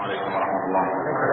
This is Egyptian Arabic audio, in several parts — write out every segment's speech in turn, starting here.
عليكم ورحمة الله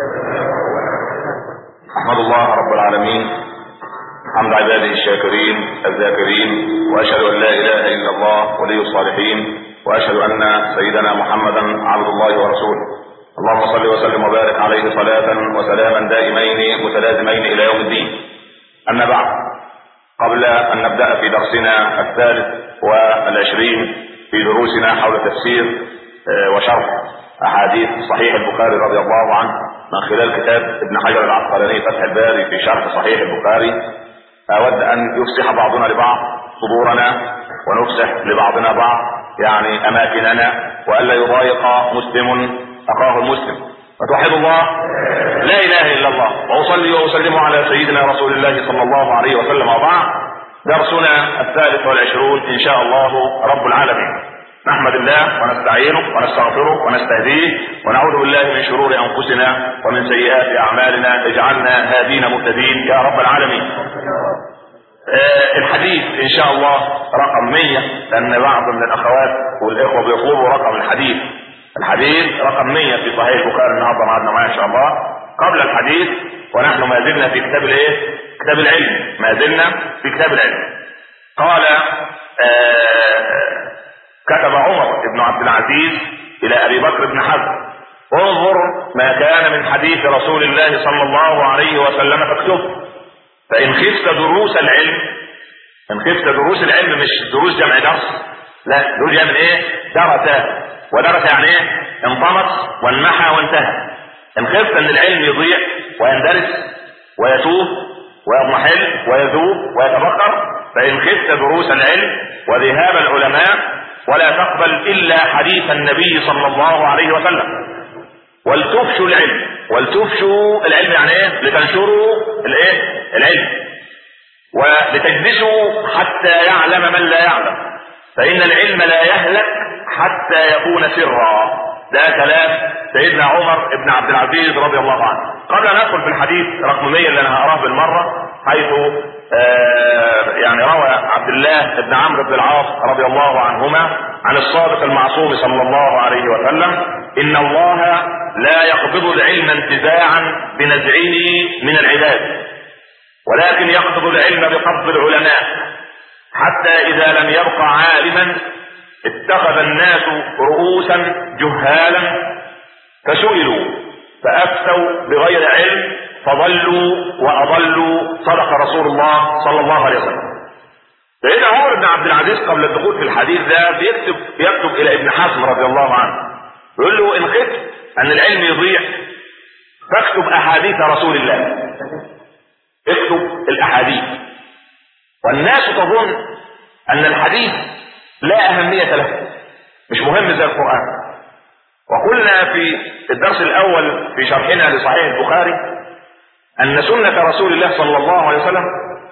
أحمد الله رب العالمين حمد عباده الشاكرين الذاكرين وأشهد أن لا إله إلا الله ولي الصالحين وأشهد أن سيدنا محمدا عبد الله ورسوله اللهم صل وسلم وبارك عليه صلاة وسلاما دائمين متلازمين إلى يوم الدين أما بعد قبل أن نبدأ في درسنا الثالث والعشرين في دروسنا حول تفسير وشرح أحاديث صحيح البخاري رضي الله عنه من خلال كتاب ابن حجر العسقلاني فتح الباري في شرح صحيح البخاري أود أن يفسح بعضنا لبعض صدورنا ونفسح لبعضنا بعض يعني أماكننا وألا يضايق مسلم أخاه المسلم فتوحد الله لا إله إلا الله وأصلي وأسلم على سيدنا رسول الله صلى الله عليه وسلم وبعد درسنا الثالث والعشرون إن شاء الله رب العالمين نحمد الله ونستعينه ونستغفره ونستهديه ونعوذ بالله من شرور انفسنا ومن سيئات اعمالنا اجعلنا هادين مهتدين يا رب العالمين. آه الحديث ان شاء الله رقم 100 لان بعض من الاخوات والاخوه بيطلبوا رقم الحديث. الحديث رقم 100 في صحيح البخاري النهارده معنا معاه ان شاء الله. قبل الحديث ونحن ما زلنا في كتاب الايه؟ كتاب العلم، ما زلنا في كتاب العلم. قال آه كتب عمر بن عبد العزيز الى ابي بكر بن حزم انظر ما كان من حديث رسول الله صلى الله عليه وسلم فاكتبه فان خفت دروس العلم ان خفت دروس العلم مش دروس جمع درس لا دروس جمع ايه درس ودرس يعني ايه انطمس وانمحى وانتهى ان خفت ان العلم يضيع ويندرس ويتوه ويضمحل ويذوب ويتبخر فان خفت دروس العلم وذهاب العلماء ولا تقبل الا حديث النبي صلى الله عليه وسلم ولتفشوا العلم ولتفشوا العلم يعني ايه لتنشروا الايه العلم ولتجلسوا حتى يعلم من لا يعلم فان العلم لا يهلك حتى يكون سرا ده كلام سيدنا عمر بن عبد العزيز رضي الله عنه قبل ان ندخل في الحديث رقم 100 اللي انا هقراه بالمره حيث آه يعني روى عبد الله بن عمرو بن العاص رضي الله عنهما عن الصادق المعصوم صلى الله عليه وسلم ان الله لا يقبض العلم انتزاعا بنزعه من العباد ولكن يقبض العلم بقبض العلماء حتى اذا لم يبق عالما اتخذ الناس رؤوسا جهالا فسئلوا فافتوا بغير علم فضلوا واضلوا صدق رسول الله صلى الله عليه وسلم. سيدنا عمر بن عبد العزيز قبل الدخول في الحديث ده بيكتب يكتب الى ابن حزم رضي الله عنه. يقول له ان خفت ان العلم يضيع فاكتب احاديث رسول الله. اكتب الاحاديث. والناس تظن ان الحديث لا اهميه له. مش مهم زي القران. وقلنا في الدرس الاول في شرحنا لصحيح البخاري أن سنة رسول الله صلى الله عليه وسلم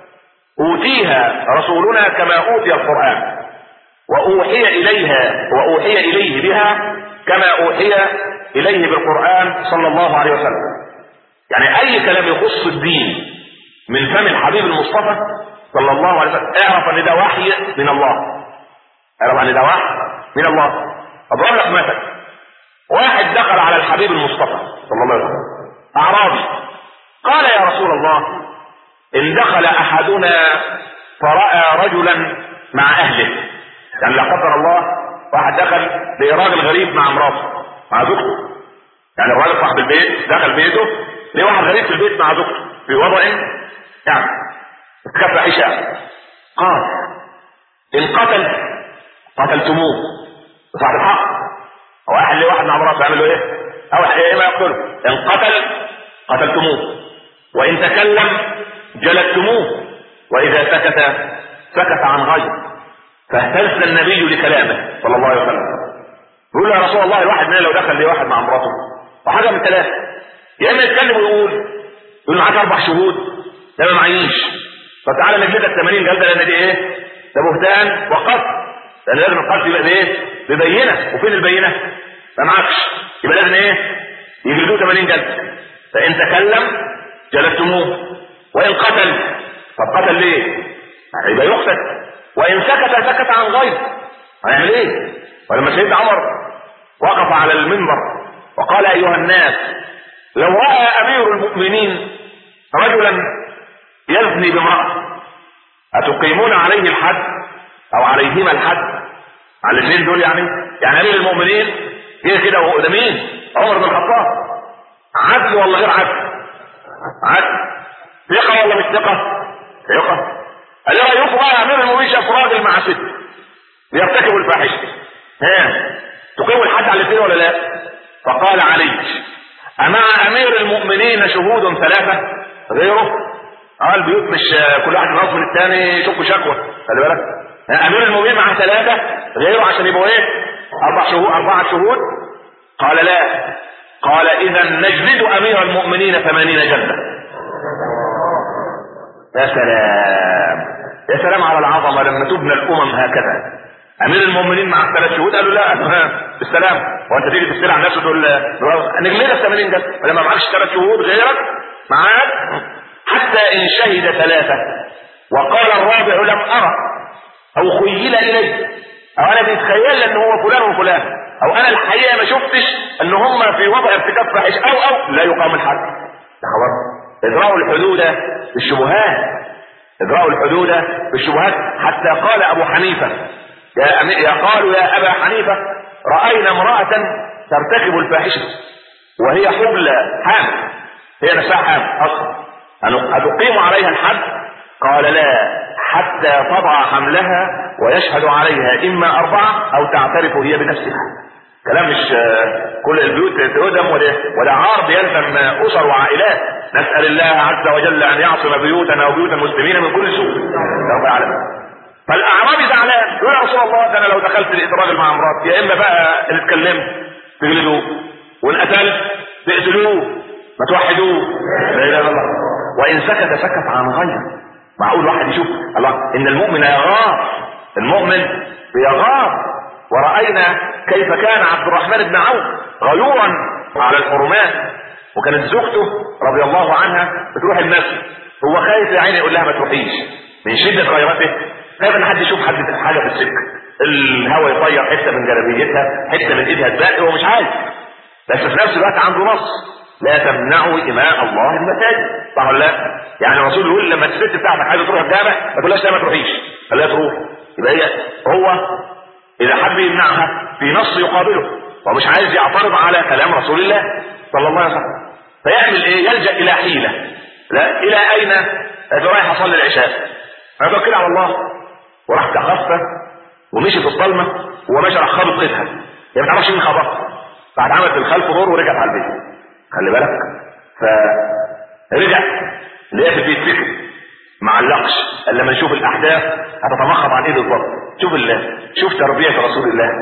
أوتيها رسولنا كما أوتي القرآن وأوحي إليها وأوحي إليه بها كما أوحي إليه بالقرآن صلى الله عليه وسلم يعني أي كلام يخص الدين من فم الحبيب المصطفى صلى الله عليه وسلم اعرف أن ده وحي من الله اعرف أن ده وحي من الله أضرب لك مثل واحد دخل على الحبيب المصطفى صلى الله عليه وسلم أعرابي قال يا رسول الله ان دخل احدنا فراى رجلا مع اهله يعني لا قدر الله واحد دخل لراجل غريب مع مراته مع زوجته يعني الراجل صاحب البيت دخل بيته ليه واحد غريب في البيت مع زوجته في وضع يعني اتكفى عشاء قال ان قتل قتلتموه صاحب الحق هو واحد ليه واحد مع مراته يعمل له ايه؟ او ايه ما يقتله ان قتل قتلتموه وإن تكلم جلدتموه وإذا سكت سكت عن غير فاهتز النبي لكلامه صلى الله عليه وسلم يقول يا رسول الله الواحد مننا لو دخل لي واحد مع مراته وحاجه من ثلاثه يا اما يتكلم ويقول يقول معاك اربع شهود ده ما معيش طب تعالى نجلدك 80 جلده لان دي ايه؟ ده بهتان وقتل لان لازم القتل يبقى بايه؟ ببينه وفين البينه؟ ما معكش يبقى لازم ايه؟ يجلدوه 80 جلده فان تكلم جلدتموه وان قتل طب قتل ليه؟ يبقى يقتل وان سكت سكت عن غير هيعمل ايه؟ ولما سيدنا عمر وقف على المنبر وقال ايها الناس لو راى امير المؤمنين رجلا يزني بامراه اتقيمون عليه الحد او عليهما الحد على الاثنين دول يعني يعني امير المؤمنين جه كده وهو ده مين عمر بن الخطاب عدل ولا غير عدل عدل ثقه ولا مش ثقه ثقه قال ايه رايكم بقى امير المؤمنين شاف راجل مع ست بيرتكبوا الفاحشه ها تقيموا الحد على الاثنين ولا لا فقال علي أمع أمير المؤمنين شهود ثلاثة غيره اه البيوت مش كل واحد راس من الثاني يشك شكوى خلي بالك امير المؤمنين مع ثلاثه غيره عشان يبقوا ايه اربع شهود اربعه شهود قال لا قال اذا نجلد امير المؤمنين ثمانين جلده يا سلام يا سلام على العظمه لما تبنى الامم هكذا امير المؤمنين مع ثلاث شهود قالوا لا بالسلام هو انت تيجي تفتري عن نفسك تقول نجلدك 80 جلده ولما معكش ثلاث شهود غيرك معاك حتى ان شهد ثلاثه وقال الرابع لم ارى او خيل الي او انا بيتخيل ان هو فلان وفلان او انا الحقيقه ما شفتش ان هم في وضع ارتكاب فاحش او او لا يقام الحد ده خبر اجراء الحدود بالشبهات اجراء الحدود بالشبهات حتى قال ابو حنيفه يا, أمي... يا قالوا يا ابا حنيفه راينا امراه ترتكب الفاحشه وهي حبلى حامل هي نفسها حامل اصلا أتقيم عليها الحد قال لا حتى تضع حملها ويشهد عليها إما أربعة أو تعترف هي بنفسها كلام مش كل البيوت تهدم ولا ولا عار بيلزم اسر وعائلات نسال الله عز وجل ان يعصم بيوتنا وبيوت المسلمين من كل سوء رب العالمين فالاعرابي زعلان يقول يا رسول الله ده انا لو دخلت الراجل مع مراتي يا اما بقى اللي اتكلمت تجلدوه وان قتلت تقتلوه ما توحدوه لا اله الا الله وان سكت سكت عن غير معقول واحد يشوف الله ان المؤمن يغار المؤمن بيغار ورأينا كيف كان عبد الرحمن بن عوف غيورا على الحرمات وكانت زوجته رضي الله عنها بتروح المسجد هو خايف يا عيني يقول لها ما تروحيش من شدة غيرته خايف ان حد يشوف حد حاجة في السكة الهواء يطير حتة من جلابيتها حتة من ايدها تبقى هو مش عايز بس في نفس الوقت عنده نص لا تمنعوا إماء الله المساجد صح ولا لا؟ يعني الرسول يقول لما الست بتاعتك عايزه تروح الجامع ما تقولهاش لا ما تروحيش خليها تروح يبقى هي هو إذا حب يمنعها في نص يقابله ومش عايز يعترض على كلام رسول الله صلى الله عليه وسلم فيعمل ايه؟ يلجأ إلى حيلة لا إلى أين؟ رايح أصلي العشاء أنا توكل على الله وراح تخفى ومشي في الظلمة ومشى راح خابط ايدها هي ما تعرفش مين خبطها بعد عملت الخلف دور ورجعت على البيت خلي بالك فرجع لقيت بيتفكر ما علقش الا لما نشوف الاحداث هتتمخض عن ايه بالظبط شوف الله شوف تربيه رسول الله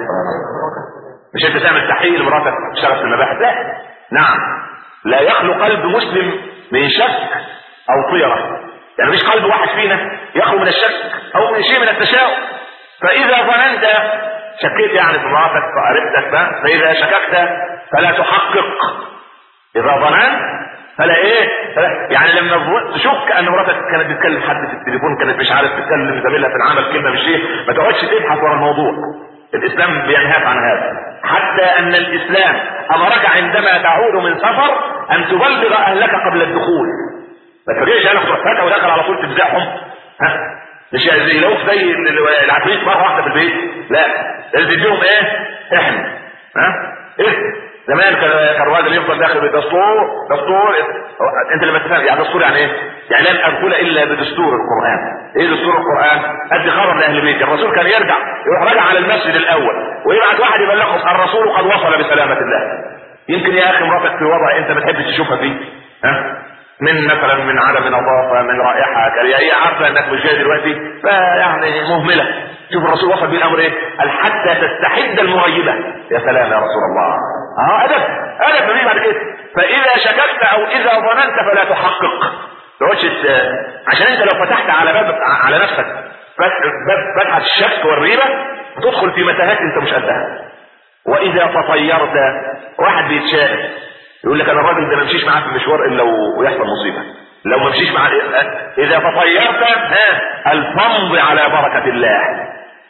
مش انت تعمل تحقيق لمراتك تشتغل في المباحث لا نعم لا يخلو قلب مسلم من شك او طيره يعني مش قلب واحد فينا يخلو من الشك او من شيء من التشاؤم فاذا ظننت شكيت يعني في مراتك فقربتك بقى فاذا شككت فلا تحقق اذا ظننت فلا ايه فلا يعني لما تشك ان مراتك كانت بتكلم حد في التليفون كانت مش عارف تتكلم زميلها في العمل كلمه مش ايه ما تقعدش تبحث ورا الموضوع الاسلام بينهاك عن هذا حتى ان الاسلام امرك عندما تعود من سفر ان تبلغ اهلك قبل الدخول ما تفاجئش انا خرجتك ودخل على طول تفزعهم ها مش يلوك زي العفريت مره واحده في البيت لا لازم تديهم ايه احنا ها ايه زمان كان الراجل يفضل داخل بدستور دستور انت لما تفهم يعني دستور يعني ايه؟ يعني لن ادخل الا بدستور القران. ايه دستور القران؟ ادي خبر لاهل بيتي، الرسول كان يرجع يروح راجع على المسجد الاول ويبعت واحد يبلغهم الرسول قد وصل بسلامه الله. يمكن يا اخي مراتك في وضع انت ما تحبش تشوفها فيه. ها؟ من مثلا من عدم نظافه من رائحه كريه هي عارفه انك مش جاي دلوقتي فيعني مهمله شوف الرسول وصل بيه الامر ايه؟ قال حتى تستحد المغيبه يا سلام يا رسول الله اه ادب ادب مفيش بعد كده فاذا شككت او اذا ظننت فلا تحقق تقعدش عشان انت لو فتحت على باب على نفسك باب فتحه الشك والريبه تدخل في متاهات انت مش قدها واذا تطيرت واحد بيتشائم يقول لك انا الراجل ده ما مشيش معاه في المشوار الا ويحصل مصيبه لو ما مشيش معاه اذا تطيرت ها الفمض على بركه الله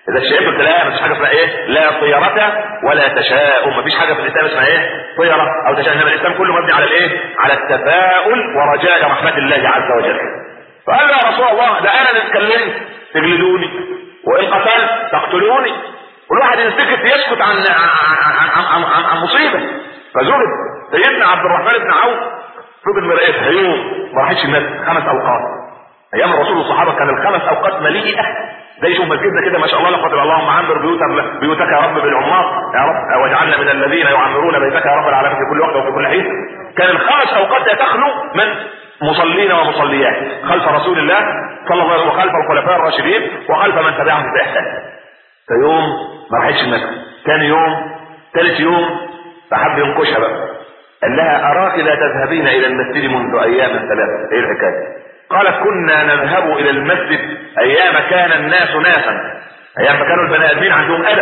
اذا الشيء قلت لا مفيش حاجه اسمها ايه لا طيرة ولا تشاؤم مفيش حاجه في الاسلام اسمها ايه طيرة او تشاؤم انما الاسلام كله مبني على الايه على التفاؤل ورجاء رحمه الله عز وجل فقال له يا رسول الله ده انا اللي اتكلمت تجلدوني وان قتلت تقتلوني والواحد يسكت يسكت عن عن عن, عن, عن مصيبه فزرد سيدنا عبد الرحمن بن عوف فضل مرقتها يوم ما راحتش الناس خمس اوقات ايام الرسول والصحابه كان الخمس اوقات مليئه زي شوف مسجدنا كده ما شاء الله لقد اللهم عمر بيوتك بيوتك يا رب بالعمار يا رب واجعلنا من الذين يعمرون بيتك يا رب العالمين في كل وقت وفي كل حين كان الخمس اوقات لا تخلو من مصلين ومصليات خلف رسول الله صلى الله عليه وسلم وخلف الخلفاء الراشدين وخلف من تبعهم باحسان فيوم ما راحتش المسجد ثاني يوم ثالث يوم فحب ينكشها بقى قال لها اراك لا تذهبين الى المسجد منذ ايام ثلاثه ايه الحكايه قالت كنا نذهب الى المسجد ايام كان الناس ناسا ايام ما كانوا البني ادمين عندهم ادب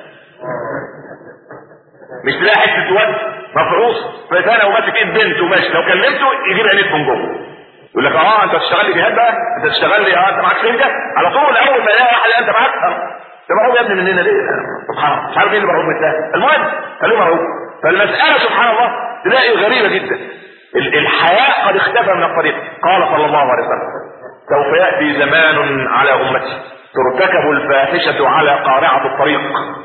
مش تلاقي حته واد مفروس فانا وماسك ايد بنت وماشي لو كلمته يجيب عينيك من جوه يقول لك اه انت تشتغل لي جهاد بقى انت تشتغل لي اه انت معاك سنجه على طول اول ما يلاقي واحد انت معاك انت مرعوب يا ابني مننا ليه؟ سبحان الله مش عارف مين اللي مرعوب من ده المهم خليه مرعوب فالمساله سبحان الله تلاقي غريبه جدا الحياء قد اختفى من الطريق قال صلى الله عليه وسلم سوف ياتي زمان على امتي ترتكب الفاحشه على قارعه الطريق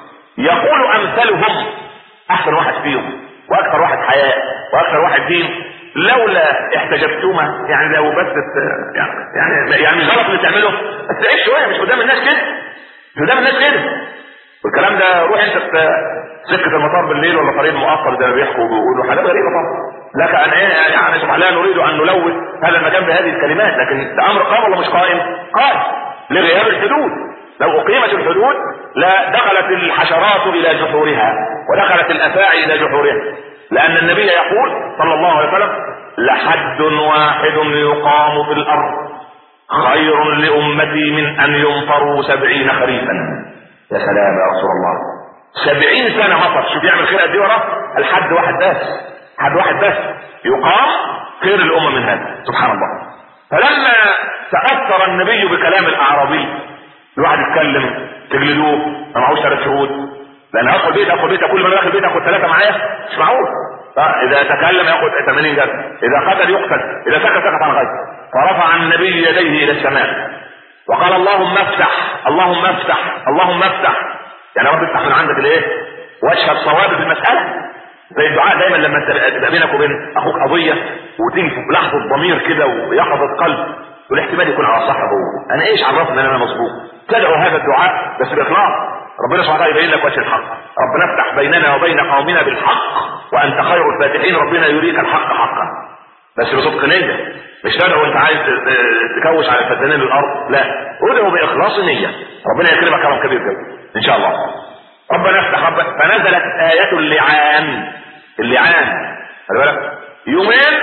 يقول امثلهم احسن واحد فيهم واكثر واحد حياء واكثر واحد دين لولا احتجبتما يعني لو بس يعني يعني يعني مش غلط اللي تعمله بس عيش شويه مش قدام الناس كده مش قدام الناس كده والكلام ده روح انت في سكه المطار بالليل ولا طريق مؤقت زي ما بيحكوا وبيقولوا حاجات غريبه طبعا لك ان ايه يعني سبحان لا نريد ان نلوث هذا المكان بهذه الكلمات لكن ده امر قائم ولا مش قائم؟ قائم لغياب الحدود لو اقيمت الحدود لدخلت الحشرات الى جحورها ودخلت الافاعي الى جحورها لان النبي يقول صلى الله عليه وسلم لحد واحد يقام في الارض خير لامتي من ان ينفروا سبعين خريفا يا سلام يا رسول الله سبعين سنة مطر شوف يعمل خير قد ايه وراه الحد واحد بس حد واحد بس يقام خير الامة من هذا سبحان الله فلما تأثر النبي بكلام الاعرابي الواحد يتكلم تجلدوه ما معهوش ثلاث شهود لان ادخل بيت ادخل بيت كل ما داخل بيت اخد ثلاثه معايا مش معقول اذا تكلم ياخد 80 جلد اذا قتل يقتل اذا سكت سكت عن غيره فرفع النبي يديه الى السماء وقال اللهم افتح اللهم افتح اللهم افتح يعني رب افتح من عندك الايه وجه الصواب في المساله زي الدعاء دايما لما تبقى بينك وبين اخوك قضيه وتيجي في لحظه ضمير كده ويقظه قلب والاحتمال يكون على صح هو انا ايش عرفني ان انا مظبوط تدعو هذا الدعاء بس باخلاص ربنا سبحانه وتعالى يبين لك وجه الحق ربنا افتح بيننا وبين قومنا بالحق وانت خير الفاتحين ربنا يريك الحق حقا بس بصدق نيه مش تدعو انت عايز تكوش على فدانين الارض لا ادعو باخلاص نيه ربنا يكرمك كرم كبير جدا ان شاء الله ربنا افتح ربنا فنزلت آية اللعان اللعان خلي بالك يومين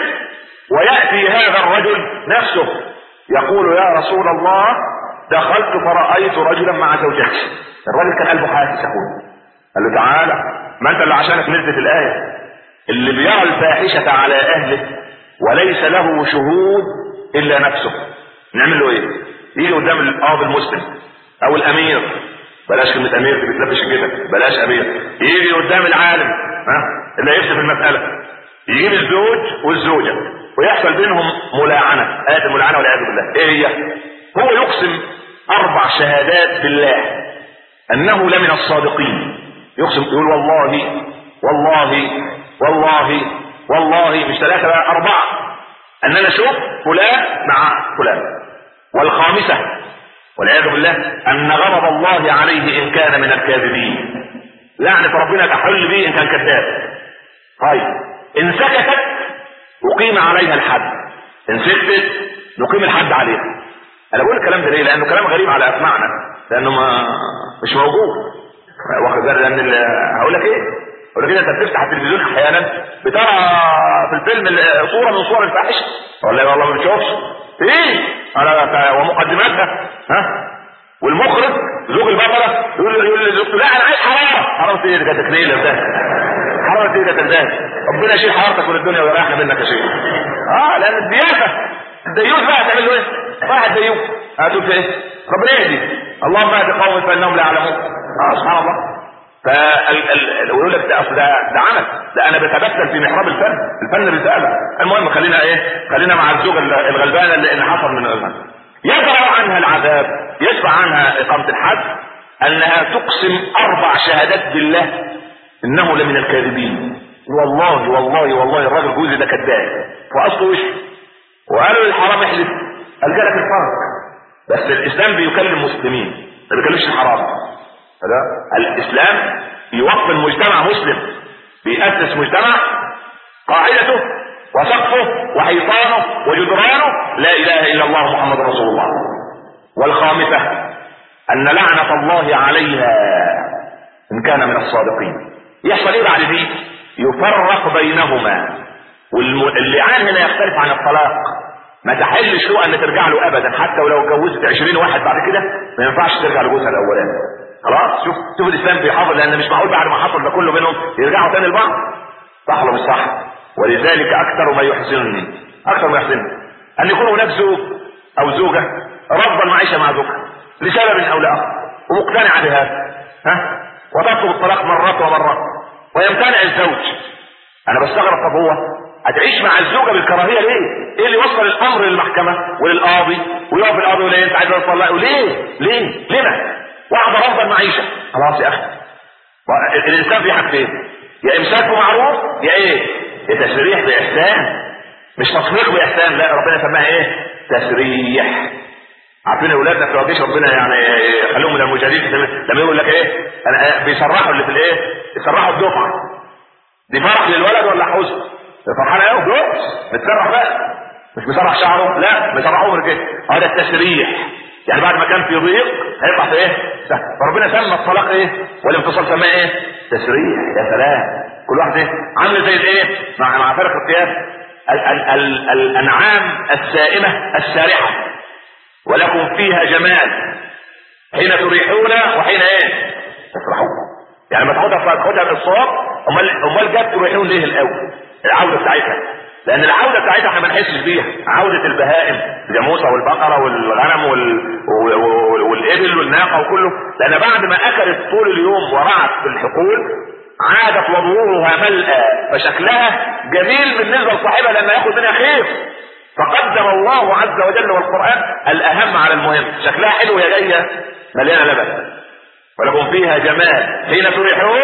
ويأتي هذا الرجل نفسه يقول يا رسول الله دخلت فرأيت رجلا مع زوجته الرجل كان قلبه حاسس يقول قال له تعالى ما انت اللي عشانك نزلت الآية اللي بيرى الفاحشة على أهله وليس له شهود إلا نفسه نعمل له إيه؟ يجي قدام القاضي المسلم أو الأمير بلاش كلمة أمير دي بتلبش كده بلاش أمير يجي قدام العالم ها اللي هيفتي في المسألة يجيب الزوج والزوجة ويحصل بينهم ملاعنة آية الملاعنة والعياذ بالله إيه هي؟ هو يقسم أربع شهادات بالله أنه لمن الصادقين يقسم يقول والله والله والله والله مش ثلاثة بقى أربعة أن أنا أشوف فلان مع فلان والخامسة والعياذ بالله أن غضب الله عليه إن كان من الكاذبين لعنة ربنا تحل به إن كان كذاب طيب إن سكتت أقيم عليها الحد إن سكتت نقيم الحد عليها أنا بقول الكلام ده ليه؟ لأنه كلام غريب على أسماعنا لأنه ما مش موجود واخد بالك لأن هقول لك إيه؟ اقول لك انت بتفتح التلفزيون احيانا بترى في الفيلم صوره من صور الفاحشه ولا والله ما بتشوفش ايه انا ومقدماتها ها والمخرج زوج البطله يقول يقول لزوجته لا انا عايز حراره حراره ايه ده تكنيله ده حراره ايه ده ده ربنا يشيل حرارتك من الدنيا ويريحنا منك يا شيخ اه لان الديافه الديوث بقى هتعمل له ايه؟ واحد ديوث هتقول في ايه؟ ربنا يهدي اللهم اهد قومي فانهم لا يعلمون اه سبحان الله ويقول لك ده اصل ده ده عمل ده انا بتبتل في محراب الفن الفن رساله المهم خلينا ايه خلينا مع الزوجه الغلبانه اللي حصل من الغلبان يدرع عنها العذاب يدفع عنها اقامه الحد انها تقسم اربع شهادات بالله انه لمن الكاذبين والله والله والله الراجل جوزي ده كذاب واصله وش وقالوا للحرام احلف قال جالك الفرق بس الاسلام بيكلم مسلمين ما بيكلمش الحرام الاسلام يوطن مجتمع مسلم بيأسس مجتمع قاعدته وسقفه وحيطانه وجدرانه لا اله الا الله محمد رسول الله والخامسه ان لعنه الله عليها ان كان من الصادقين يحصل ايه بعد دي يفرق بينهما واللعان هنا يختلف عن الطلاق ما تحلش له ان ترجع له ابدا حتى ولو اتجوزت 20 واحد بعد كده ما ينفعش ترجع لجوزها الاولاني خلاص شوف شوف الاسلام بيحافظ لان مش معقول بعد ما حصل ده كله بينهم يرجعوا تاني لبعض صح ولا مش صح ولذلك اكثر ما يحسنني اكثر ما يحسنني ان يكون هناك زوج او زوجه رفض المعيشه مع زوجها لسبب او لاخر ومقتنعه بهذا ها وتطلب الطلاق مرات ومرات ويمتنع الزوج انا بستغرب طب هو هتعيش مع الزوجه بالكراهيه ليه؟ ايه اللي وصل الامر للمحكمه وللقاضي ويقف القاضي يقول انت عايز تطلق ليه؟ ليه؟ لما؟ واحده رفض المعيشه خلاص يا اخي الانسان في حاجتين يا امساك بمعروف يا ايه؟ يا تسريح باحسان مش تصنيق باحسان لا ربنا سماها ايه؟ تسريح عارفين اولادنا في الجيش ربنا يعني خليهم من المجاهدين لما يقول لك ايه انا بيصرحوا اللي في الايه يصرحوا الدفعه دي فرح للولد ولا حزن فرحان قوي جوز متسرح بقى مش مسرح شعره لا مسرح عمر كده هذا التسريح يعني بعد ما كان في ضيق هيطلع في ايه سهل فربنا سمى الطلاق ايه والانفصال سماه ايه تسريح يا سلام كل واحد ايه عامل زي الايه مع مع فرق القياس الانعام السائمه السارحه ولكم فيها جمال حين تريحون وحين ايه تفرحون يعني ما تاخدها تاخدها بالصواب امال امال جت تريحون ليه الاول العوده بتاعتها لان العوده بتاعتها احنا ما نحسش بيها عوده البهائم الجاموسه والبقره والغنم وال... والابل والناقه وكله لان بعد ما اكلت طول اليوم ورعت في الحقول عادت وضوءها ملأى فشكلها جميل بالنسبه لصاحبها لما ياخد منها خير فقدم الله عز وجل والقرآن الأهم على المهم شكلها حلو يا جاية مليانة لبن ولكم فيها جمال حين تريحون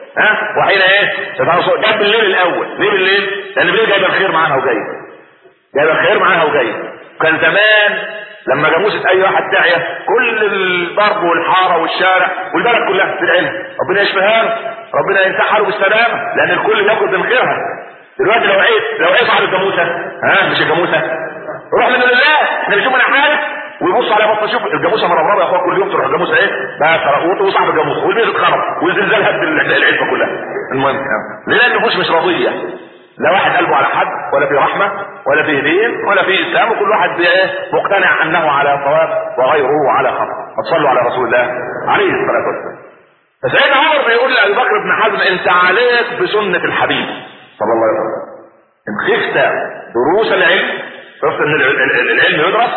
ها وحين ايه جاب بالليل الاول ليه بالليل لان بالليل جايبه الخير معاها وجايه جايبه الخير معاها وجايه كان زمان لما جاموسة اي واحد تعيا كل الضرب والحاره والشارع والبلد كلها في العلم ربنا يشفيها له ربنا يمسحها له بالسلامه لان الكل ياخذ من خيرها دلوقتي لو عيد لو عيد صاحب الجاموسه ها مش الجاموسه روح من لله احنا بنشوف انا حالك ويبص على بطه شوف الجاموسه مرمره يا اخويا كل يوم تروح الجاموسه ايه بقى ترقوط وصاحب الجاموسه والبيت اتخرب والزلزال هد العزبه كلها المهم ليه لان النفوس مش راضيه لا واحد قلبه على حد ولا في رحمه ولا في دين ولا في اسلام وكل واحد ايه مقتنع انه على صواب وغيره على خطا فصلوا على رسول الله عليه الصلاه والسلام فسيدنا عمر بيقول لابي بكر بن حزم انت عليك بسنه الحبيب صلى الله عليه وسلم ان خفت دروس العلم خفت ان العلم يدرس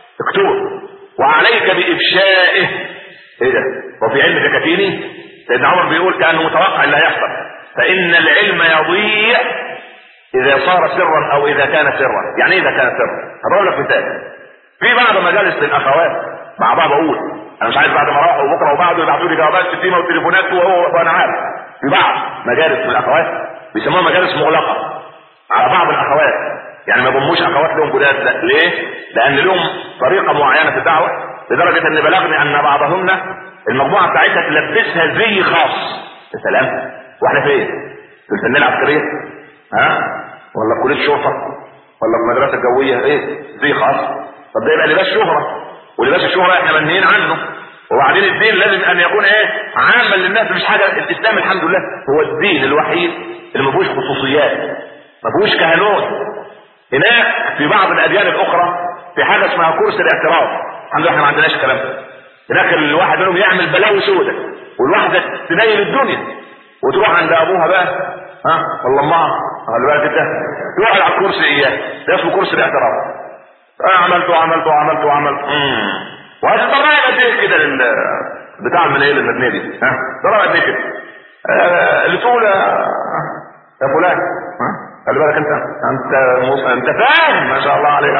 اكتبه وعليك بافشائه ايه ده وفي علم دكاتيني سيدنا عمر بيقول كانه متوقع اللي هيحصل فان العلم يضيع اذا صار سرا او اذا كان سرا يعني ايه اذا كان سرا هضرب لك مثال في بعض مجالس للاخوات مع بعض اقول انا مش عايز بعد ما راحوا بكره وبعده يبعتوا لي جوابات شتيمه وتليفونات وهو وانا عارف في بعض مجالس من الاخوات بيسموها مجالس مغلقه على بعض الاخوات يعني ما يضموش اخوات لهم جداد لا ليه؟ لان لهم طريقه معينه في الدعوه لدرجه ان بلغني ان بعضهن المجموعه بتاعتها تلبسها زي خاص يا سلام واحنا فين؟ في الفنيه العسكريه؟ ها؟ ولا في كليه شرطه؟ ولا في مدرسه جويه ايه؟ زي خاص طب ده يبقى لباس شهره ولباس الشهره احنا منهيين عنه وبعدين الدين لازم ان يكون ايه عاما للناس مش حاجه الاسلام الحمد لله هو الدين الوحيد اللي ما فيهوش خصوصيات ما فيهوش كهنوت هناك في بعض الاديان الاخرى في حاجه اسمها كرسي الاعتراف الحمد لله احنا ما عندناش الكلام ده هناك الواحد منهم يعمل بلاوي سودة والواحده تنيل الدنيا وتروح عند ابوها بقى ها والله امها خلي بالك انت تقعد على الكرسي اياه ده اسمه كرسي الاعتراف آه عملت وعملت وعملت وعملت وهتضرب قد ايه كده بتاع المنيل المبنيه دي ها ضرب قد ايه كده آه اللي تقول يا فلان ها خلي بالك انت انت انت فاهم ما شاء الله عليك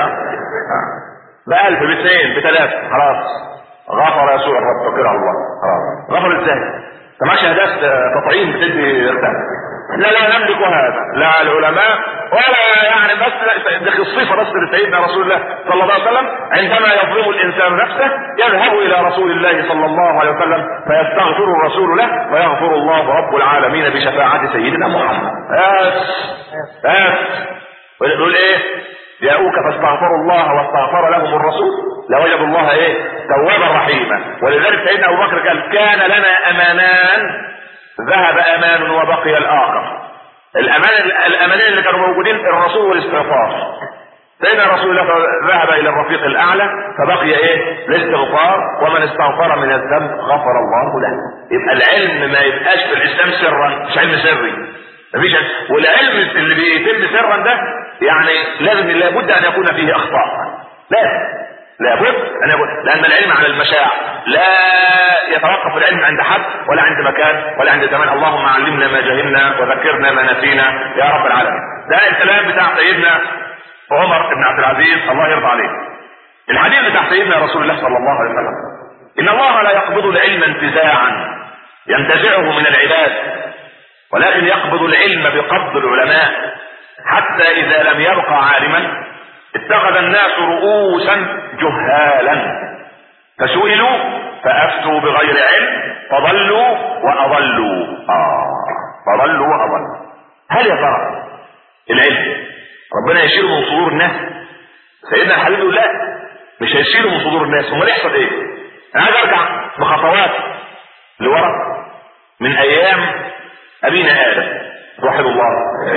بألف باثنين بثلاثة خلاص غفر يسوع الرب توكل على الله خلاص غفر ازاي؟ انت معكش اهداف تطعيم بتدي لا لا نملك هذا لا العلماء ولا يعني بس دي الصفه بس لسيدنا رسول الله صلى الله عليه وسلم عندما يظلم الانسان نفسه يذهب الى رسول الله صلى الله عليه وسلم فيستغفر الرسول له ويغفر الله رب العالمين بشفاعه سيدنا محمد بس بس ويقول ايه جاءوك فاستغفروا الله واستغفر لهم الرسول لوجدوا الله ايه توابا رحيما ولذلك سيدنا ابو بكر قال كان لنا امانان ذهب امان وبقي الاخر الامان الامانين اللي كانوا موجودين الرسول والاستغفار سيدنا رسول الله ذهب الى الرفيق الاعلى فبقي ايه الاستغفار ومن استغفر من الذنب غفر الله له يبقى العلم ما يبقاش في الاسلام سرا مش علم سري مفيش والعلم اللي بيتم سرا ده يعني لازم لابد ان يكون فيه اخطاء لازم لابد ان يكون لان العلم على المشاع لا يتوقف العلم عند حد ولا عند مكان ولا عند زمان اللهم علمنا ما جهلنا وذكرنا ما نسينا يا رب العالمين ده الكلام بتاع سيدنا عمر بن عبد العزيز الله يرضى عليه الحديث بتاع سيدنا رسول الله صلى الله عليه وسلم ان الله لا يقبض العلم انتزاعا ينتزعه من العباد ولكن يقبض العلم بقبض العلماء حتى اذا لم يبق عالما اتخذ الناس رؤوسا جهالا فسئلوا فافتوا بغير علم فضلوا واضلوا اه فضلوا واضلوا هل يا ترى العلم ربنا يشيله من صدور الناس سيدنا الحبيب يقول لا مش هيشيله من صدور الناس امال يحصل ايه انا عايز ارجع بخطوات لورا من ايام ابينا ادم رحم الله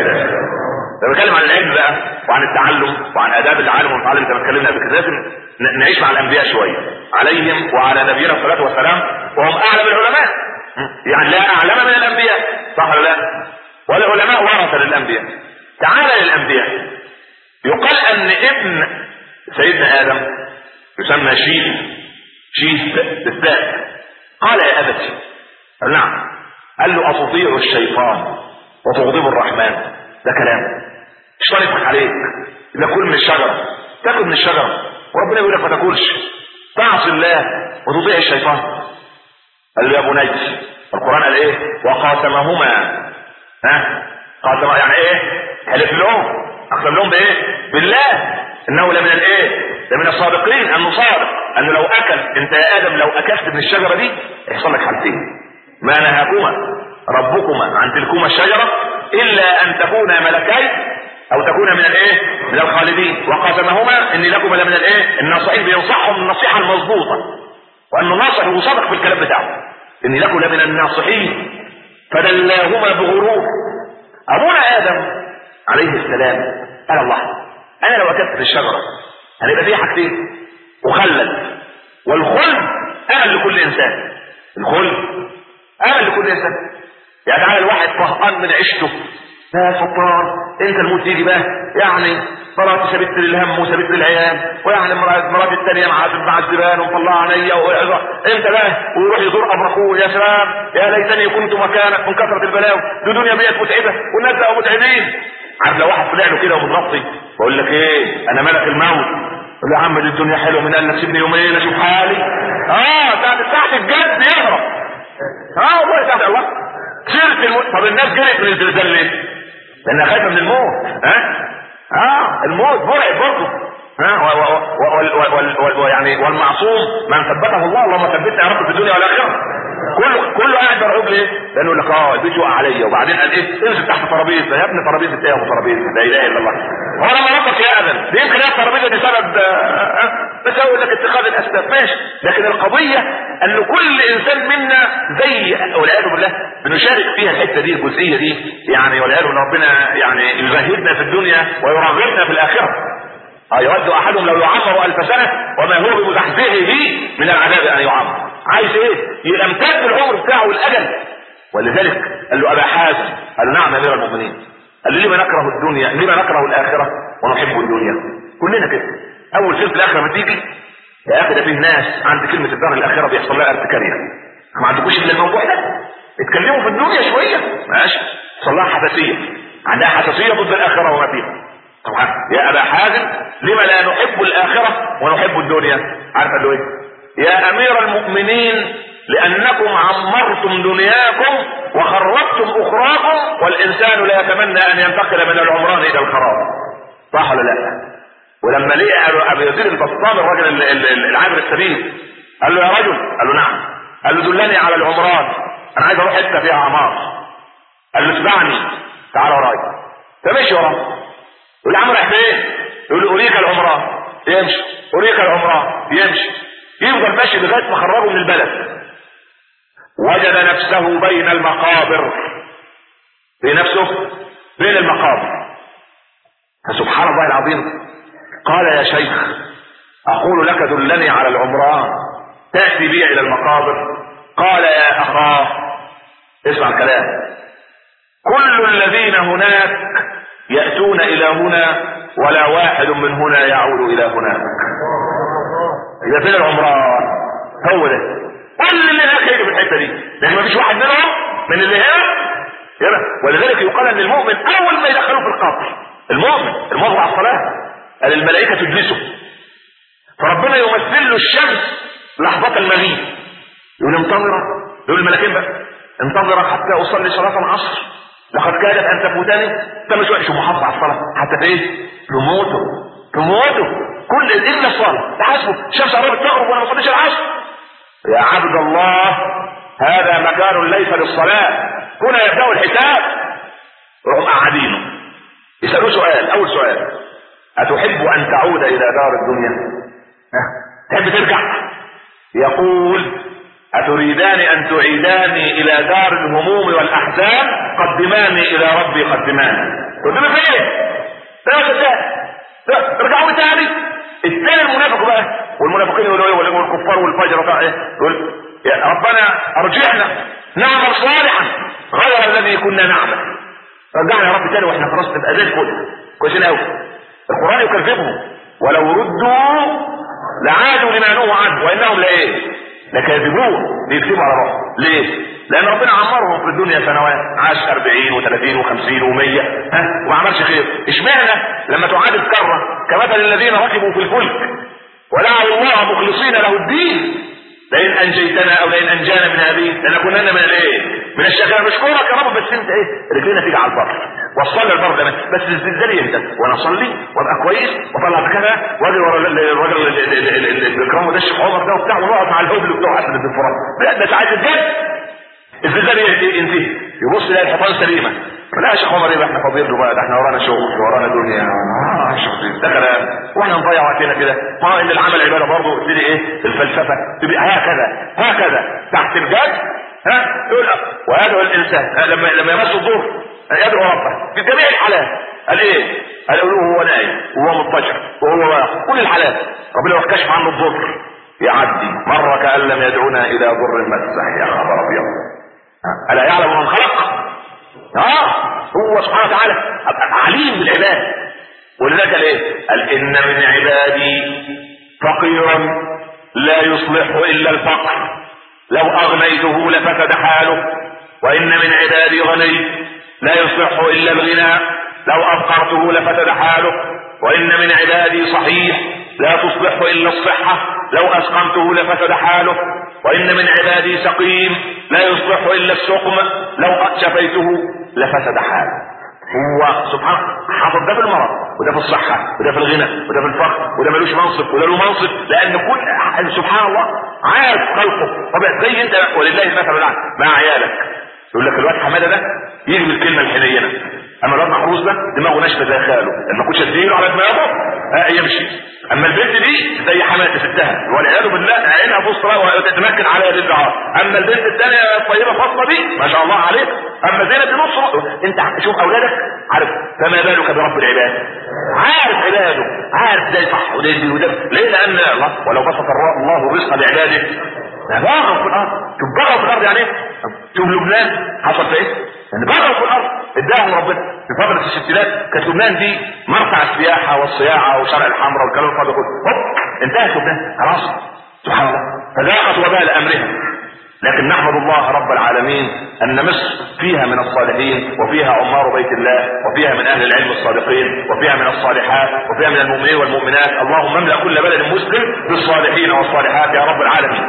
لما بتكلم عن العلم بقى وعن التعلم وعن اداب العالم والمتعلم زي ما اتكلمنا قبل كده لازم نعيش مع الانبياء شويه عليهم وعلى نبينا الصلاه والسلام وهم اعلم العلماء يعني لا اعلم من الانبياء صح ولا لا؟ والعلماء ورثه للانبياء تعالى للانبياء يقال ان ابن سيدنا ادم يسمى شيث شيث بالذات قال يا ابتي قال نعم قال له اتطيع الشيطان وتغضب الرحمن ده كلام الشيطان يضحك عليك اذا كل من الشجره تاكل من الشجره وربنا يقول لك ما تاكلش تعصي الله وتطيع الشيطان قال له يا بني القران قال ايه وقاسمهما ها قاسم يعني ايه حلف لهم اقسم لهم بايه بالله انه لمن الايه لمن الصادقين انه صادق انه لو اكل انت يا ادم لو اكلت من الشجره دي يحصل لك حالتين ما نهاكما ربكما عن تلكما الشجره الا ان تكونا ملكين او تكون من الايه من الخالدين وقاسمهما اني لكم لمن الايه الناصحين بينصحهم النصيحه المضبوطه وانه ناصح وصدق في الكلام بتاعه اني لكم لمن الناصحين فدلاهما بغرور ابونا ادم عليه السلام قال الله انا لو اكلت في الشجره هنبقى فيها حاجتين وخلد والخلد امل لكل انسان الخلد امل لكل انسان يعني على الواحد طهقان من عيشته يا ستار انت الموت يجي بقى يعني مراتي سابت لي الهم وسابت لي العيال ويعني مراتي الثانيه مع مع الزبان ومطلعه عينيا انت بقى ويروح يزور ابو اخوه يا سلام يا ليتني كنت مكانك من كثره البلاوي دي دنيا بقت متعبه والناس بقوا متعبين عارف لو واحد طلع له كده ومتغطي بقول لك ايه انا ملك الموت يقول له يا عم دي الدنيا حلوه من قال لك سيبني يومين اشوف حالي اه ساعه ساعه الجد يهرب اه والله ساعه الله سيرة الموت طب الناس جرت من الزلزال ليه؟ لانها خايفه من الموت ها اه الموت مرعب برضه ها ويعني والمعصوم من ثبته الله اللهم ثبتنا يا رب في الدنيا والاخره كله كله قاعد مرعوب ليه؟ لانه يقول لك اه البيت يقع عليا وبعدين قال ايه؟ انزل تحت ترابيزه يا ابني ترابيزه ايه يا ابو ترابيزه لا اله الا الله هو لما ربك يأذن يمكن هي الترابيزه دي سبب بس اقول لك اتخاذ الاسباب ماشي لكن القضيه ان كل انسان منا زي والعياذ بالله بنشارك فيها الحته دي الجزئيه دي يعني والعياذ بالله ربنا يعني يزهدنا في الدنيا ويرغبنا في الاخره يود احدهم لو يعمر الف سنه وما هو بمزحزحه من العذاب ان يعمر عايز ايه يمتد العمر بتاعه والاجل ولذلك قال له ابا حازم قال له نعم يا امير المؤمنين قال له لما نكره الدنيا لما نكره الاخره ونحب الدنيا كلنا كده اول سيره الاخره ما تيجي يا اخي ده فيه ناس عند كلمه الدار الاخره بيحصل لها ارتكاريه ما عندكوش الا الموضوع ده اتكلموا في الدنيا شويه ماشي يحصل لها حساسيه عندها حساسيه ضد الاخره وما فيها طبعا يا ابا حازم لما لا نحب الاخره ونحب الدنيا عارف قال له ايه يا امير المؤمنين لانكم عمرتم دنياكم وخربتم اخراكم والانسان لا يتمنى ان ينتقل من العمران الى الخراب صح ولا لا ولما لقى ابو يزيد البسطام الراجل العابر السبيل قال له يا رجل قال له نعم قال له دلني على العمران انا عايز اروح حته فيها عمار قال له اسمعني تعال ورايا فمشي وراه يقول له عم رايح فين؟ يقول له اريك العمران يمشي اريك العمران يمشي يفضل ماشي لغايه ما خرجه من البلد وجد نفسه بين المقابر في نفسه بين المقابر فسبحان الله العظيم قال يا شيخ اقول لك دلني على العمران تاتي بي الى المقابر قال يا اخاه اسمع الكلام كل الذين هناك ياتون الى هنا ولا واحد من هنا يعود الى هناك اذا فين العمران هو ده كل اللي هناك هيجي في الحته دي لان مفيش واحد منهم من اللي هنا هنا ولذلك يقال ان المؤمن اول ما يدخله في القبر المؤمن الموضوع على الصلاه قال الملائكه تجلسه فربنا يمثل له الشمس لحظه المغيب يقول انتظر يقول الملائكين بقى انتظر حتى اصلي صلاه العصر لقد كادت ان تفوتني انت مش وحش محافظ على الصلاه حتى في ايه؟ تموته تموته كل الا الصلاه تحاسبه الشمس قربت تغرب وانا ما صليتش العصر يا عبد الله هذا مكان ليس للصلاة هنا يبدأ الحساب وهم قاعدينه يسألوه سؤال أول سؤال أتحب أن تعود إلى دار الدنيا تحب ترجع يقول أتريدان أن تعيداني إلى دار الهموم والأحزان قدماني إلى ربي قدماني قلت له فين؟ لا ارجعوا تاني الثاني المنافق بقى والمنافقين يقولوا ايه والكفار والفجر بقى ايه يقول يا ربنا ارجعنا نعمل صالحا غير الذي كنا نعمل رجعنا يا رب تاني واحنا خلاص نبقى زي الفل كويسين قوي القران يكذبهم ولو ردوا لعادوا لما نهوا عنه وانهم لايه لكاذبون بيكذبوا على روحهم ليه لان ربنا عمرهم في الدنيا سنوات عاش 40 و30 و50 و100 ها وما عملش خير اشمعنى لما تعاد الكره كمثل الذين ركبوا في الفلك ودعوا الله مخلصين له الدين لئن انجيتنا او لئن انجانا من هذه لنكونن من الايه؟ من الشاكرين نشكرك يا رب بس انت ايه؟ رجلينا تيجي على البر وصلنا البر ده بس الزلزال يهدى وانا اصلي وابقى كويس واطلع كذا واجي ورا الراجل اللي بيكرمه ده الشيخ عمر ده وبتاع ونقعد مع الهبل بتوع اسد بن فرات لا ده ساعات الزلزال الزلزال ينتهي يبص يلاقي الحيطان سليمه لا يا شيخ عمر ايه احنا فاضيين له بقى ده احنا ورانا شغل ورانا دنيا اه شغل ده كلام واحنا نضيع وقتنا كده ما ان العمل عباده برضه تبتدي ايه الفلسفه تبقى هكذا هكذا تحت الجد ها يقول ويدعو الانسان لما لما يمس الظهر يدعو ربه في جميع الحالات قال ايه؟ قال له هو نايم وهو مضطجع وهو واقف كل الحالات ربنا لو كشف عنه الضر يعدي مره كان لم يدعونا الى ضر مسح يا خبر ابيض الا يعلم من خلق اه هو سبحانه وتعالى عليم بالعباد ولذلك قال ايه؟ قال ان من عبادي فقيرا لا يصلح الا الفقر لو اغنيته لفسد حاله وان من عبادي غني لا يصلح الا الغنى لو افقرته لفسد حاله وان من عبادي صحيح لا تصلح الا الصحه لو اسقمته لفسد حاله وان من عبادي سقيم لا يصلح الا السقم لو شفيته لفسد حاله هو سبحانه حافظ ده في المرض وده في الصحة وده في الغنى وده في الفقر وده ملوش منصب وده له منصب لأن كل سبحان الله عارف خلقه طب زي أنت ولله المثل الأعلى مع عيالك يقول لك الواد حماده ده يجي بالكلمه الحنينه اما الواد محروس ده دماغه ناشفه زي خاله لما كنتش اديله على دماغه ها يمشي اما البنت دي زي حماده ستها والعياذ بالله عينها بصرة وتتمكن على يد الدعاء اما البنت الثانيه الطيبه فاطمه دي ما شاء الله عليك اما زينب دي نص انت شوف اولادك عارف فما بالك برب العباد عارف عباده عارف ده صح وده دي وده ليه لان الله ولو بسط الله الرزق لعباده بغوا في الارض شوف بغوا في الارض يعني ايه شوف لبنان حصل في ايه ان بغوا في الارض اداهم ربنا في فتره الستينات كانت لبنان دي مرفع السياحه والصياعه وشرع الحمراء والكلام الفاضي كله هوب انتهت خلاص سبحان الله فذاقت وبال امرها لكن نحمد الله رب العالمين ان مصر فيها من الصالحين وفيها عمار بيت الله وفيها من اهل العلم الصادقين وفيها من الصالحات وفيها من المؤمنين والمؤمنات اللهم املا كل بلد مسلم بالصالحين والصالحات يا رب العالمين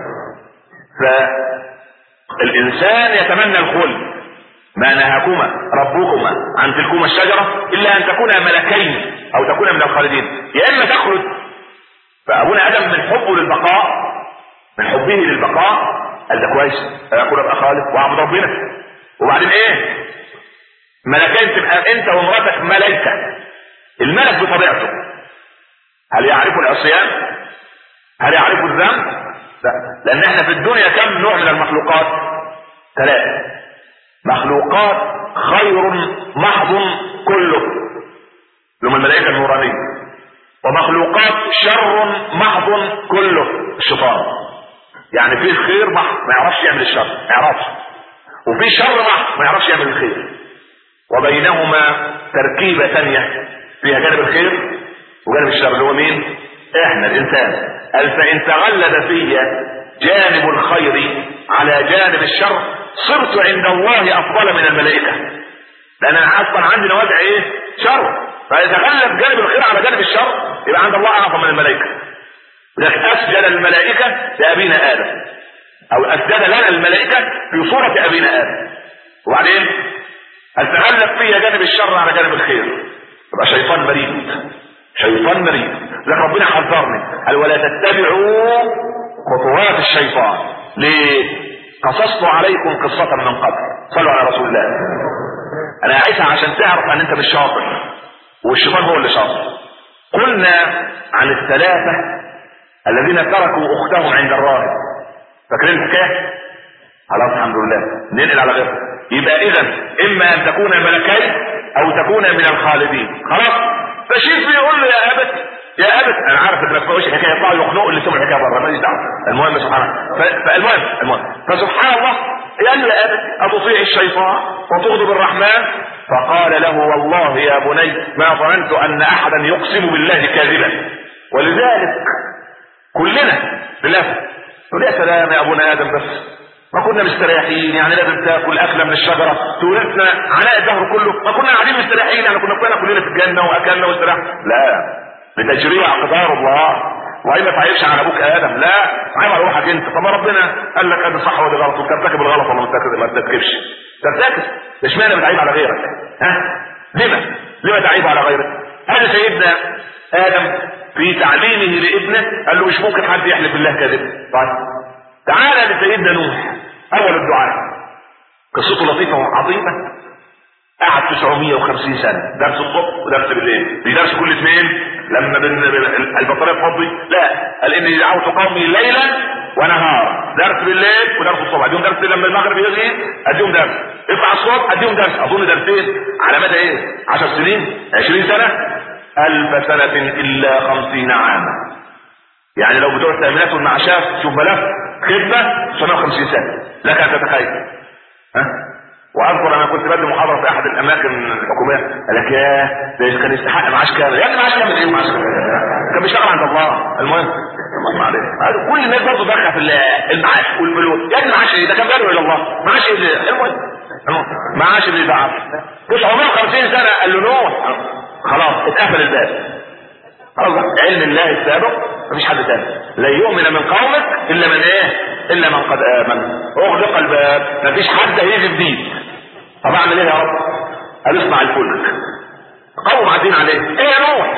فالانسان يتمنى الخلد ما نهاكما ربكما عن تلكما الشجرة الا ان تكونا ملكين او تكونا من الخالدين يا اما تخلد فابونا ادم من حبه للبقاء من حبه للبقاء قال ده كويس اكون ابقى خالد واعبد ربنا وبعدين ايه ملكين تبقى انت ومراتك ملائكه الملك بطبيعته هل يعرف العصيان هل يعرف الذنب لا لان احنا في الدنيا كم نوع من المخلوقات ثلاثه مخلوقات خير محض كله لهم الملائكه النورانيه ومخلوقات شر محض كله الشيطان يعني في خير محض ما يعرفش يعمل الشر ما يعرفش وفي شر محض ما يعرفش يعمل الخير وبينهما تركيبة ثانية فيها جانب الخير وجانب الشر اللي هو مين؟ احنا الانسان قال فان تغلب في جانب الخير على جانب الشر صرت عند الله افضل من الملائكة لان انا اصلا عندي نوازع ايه؟ شر فاذا غلب جانب الخير على جانب الشر يبقى عند الله اعظم من الملائكة لذلك اسجد الملائكة لابينا ادم او اسجد لنا الملائكة في صورة ابينا ادم وبعدين هل تغلب فيا جانب الشر على جانب الخير يبقى شيطان مريض شيطان مريض لك ربنا حذرني قال ولا تتبعوا خطوات الشيطان ليه قصصت عليكم قصة من قبل صلوا على رسول الله انا عايزها عشان تعرف ان انت مش شاطر والشيطان هو اللي شاطر قلنا عن الثلاثة الذين تركوا اختهم عند الراهب فاكرين الحكايه خلاص الحمد لله ننقل على غيره يبقى اذا اما ان تكون ملكين او تكون من الخالدين خلاص فشيف بيقول له يا ابت يا ابت انا عارف ان ما تفهمش الحكايه يطلعوا يخنقوا اللي سمعوا الحكايه بره ماليش دعوه المهم سبحان الله فالمهم المهم فسبحان الله قال له يا ابت اطيع الشيطان وتغضب الرحمن فقال له والله يا بني ما ظننت ان احدا يقسم بالله كاذبا ولذلك كلنا بالله تقول يا سلام يا ابونا ادم بس ما كنا مستريحين يعني لازم تاكل اكله من الشجره تورثنا عناء الدهر كله ما كنا قاعدين مستريحين يعني كنا كلنا كلنا في الجنه واكلنا واستريحنا لا بتجريع اقدار الله وهي ما تعيبش على ابوك ادم لا عيب على روحك انت طب ربنا قال لك ادي صح وادي غلط وترتكب الغلط ولا ما ترتكبش ترتكب اشمعنى بتعيب على غيرك ها لما لما تعيب على غيرك هذا سيدنا ادم في تعليمه لابنه قال له مش ممكن حد يحلف بالله كذب طيب تعالى لسيدنا نوح اول الدعاء قصته لطيفه وعظيمه قعد 950 سنه درس الصبح ودرس بالليل في درس كل اثنين لما البطاريه تفضي لا قال اني دعوت قومي ليلا ونهارا درس بالليل ودرس الصبح اديهم درس لما المغرب يجي اديهم درس اطلع الصبح اديهم درس اظن درسين على مدى ايه 10 سنين 20 سنه ألف سنة إلا خمسين عاما يعني لو بتوع التأمينات والمعاشات شوف ملف خدمة 950 سنة لك أن تتخيل ها واذكر انا كنت بدي محاضره في احد الاماكن الحكوميه قال لك يا ده كان يستحق معاش كامل يا ابني معاش كامل ايه معاش كان بيشتغل عند الله المهم اللهم عليه كل الناس برضه داخله في المعاش والفلوس يا ابني معاش ايه ده كان بيدعو الى الله معاش ايه المهم معاش اللي يزعل 950 سنه قال له نوح خلاص اتقفل الباب خلاص علم الله السابق مفيش حد تاني لا يؤمن من قومك الا من ايه الا من قد امن اغلق الباب مفيش حد هيجي جديد طب اعمل ايه يا رب قال اصنع الفلك قوم عادين عليه ايه يا نوح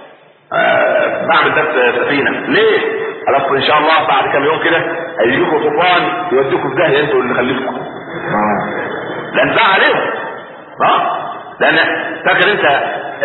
آه بعمل درس سفينه ليه قال اصل ان شاء الله بعد كام يوم كده هيجيكم طوفان يوديكم في داهيه انتوا اللي خليكم لان ده عليهم اه لان فاكر انت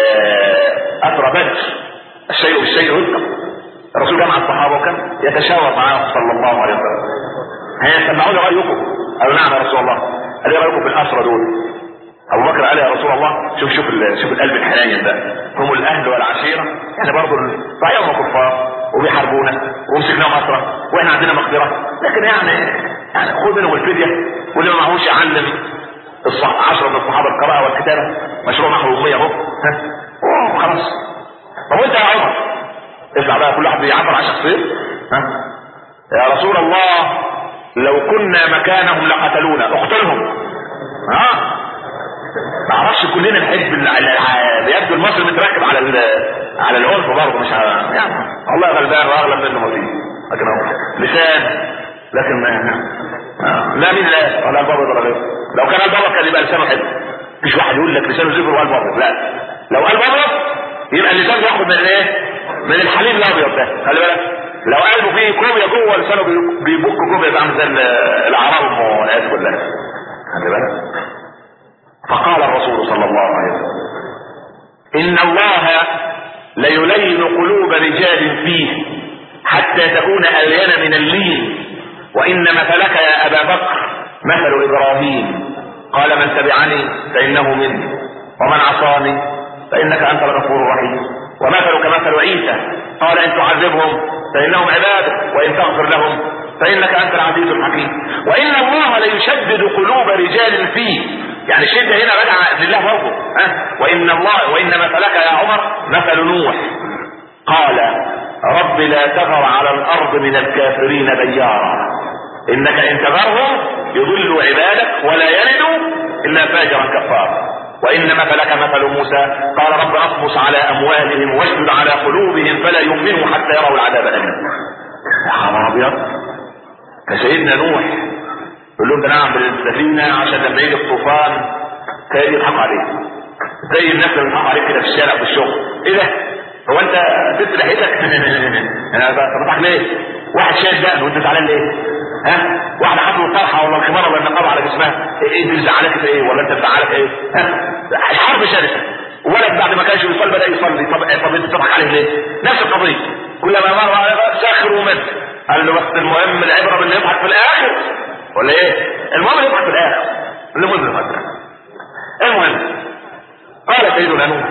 اثر بدر الشيء بالشيء يذكر الرسول جمع الصحابه وكان يتشاور معاهم صلى الله عليه وسلم هيسمعون رايكم قالوا نعم يا رسول الله قال ايه رايكم في الاسرى دول ابو بكر قال يا رسول الله شوف شوف شوف القلب الحنين ده هم الاهل والعشيره يعني برضه رايهم كفار وبيحاربونا ومسكناهم اسرى واحنا عندنا مقدره لكن يعني يعني خذ منهم الفديه واللي ما معهوش يعلم الصح عشرة من الصحابة القراءة والكتابة مشروع نحو الأمية اهو ها خلاص طب وانت يا عمر اسمع بقى كل واحد بيعبر عن شخصيته ها يا رسول الله لو كنا مكانهم لقتلونا اقتلهم ها ما اعرفش كلنا نحب يبدو المصري متركب على على العنف برضه مش على يعني الله غلبان واغلب منه ما فيه لكن هو لسان لكن ما لا مين لا ولا البابا ولا غيره لو كان البابا كان يبقى لسانه حلو مفيش واحد يقول لك لسانه زفر وقال بابا لا لو قال بابا يبقى اللسان ياخد من ايه من الحليب الابيض ده خلي بالك لو قلبه فيه كوبيا جوه لسانه بيبك كوبيا زي زي الاعراب والناس كلها خلي بالك فقال الرسول صلى الله عليه وسلم ان الله ليلين قلوب رجال فيه حتى تكون الين من اللين وان مثلك يا ابا بكر مثل ابراهيم قال من تبعني فانه مني ومن عصاني فانك انت الغفور الرحيم ومثلك مثل عيسى قال ان تعذبهم فانهم عبادك وان تغفر لهم فانك انت العزيز الحكيم وان الله ليشدد قلوب رجال فيه يعني الشده هنا راجعه لله برضه ها وان الله وان مثلك يا عمر مثل نوح قال رب لا تذر على الارض من الكافرين ديارا انك ان تذرهم يضلوا عبادك ولا يلدوا الا فاجرا كفارا وان مثلك مثل موسى قال رب اطمس على اموالهم واشدد على قلوبهم فلا يؤمنوا حتى يروا العذاب الاليم يا خبر ابيض كسيدنا نوح يقول لهم ده نعمل السفينه عشان لما يجي الطوفان كان يضحكوا عليه زي الناس اللي بيضحكوا عليك كده في الشارع في الشغل ايه ده هو انت سبت لحيتك انا بضحك ليه واحد شايل دقن وانت زعلان ليه ها واحده حاطه الطرحه ولا الخمار ولا النقاب على جسمها ايه اللي زعلك في ايه ولا انت زعلك ايه ها الحرب شرسه ولد بعد ما كانش يصلي بدا يصلي طب طب انت بتضحك عليه ليه نفس القضيه كلما مر على سخروا منه قال له بس المهم العبره باللي يضحك في الاخر ولا ايه المهم يضحك في الاخر اللي مزرف المهم قال سيدنا نوح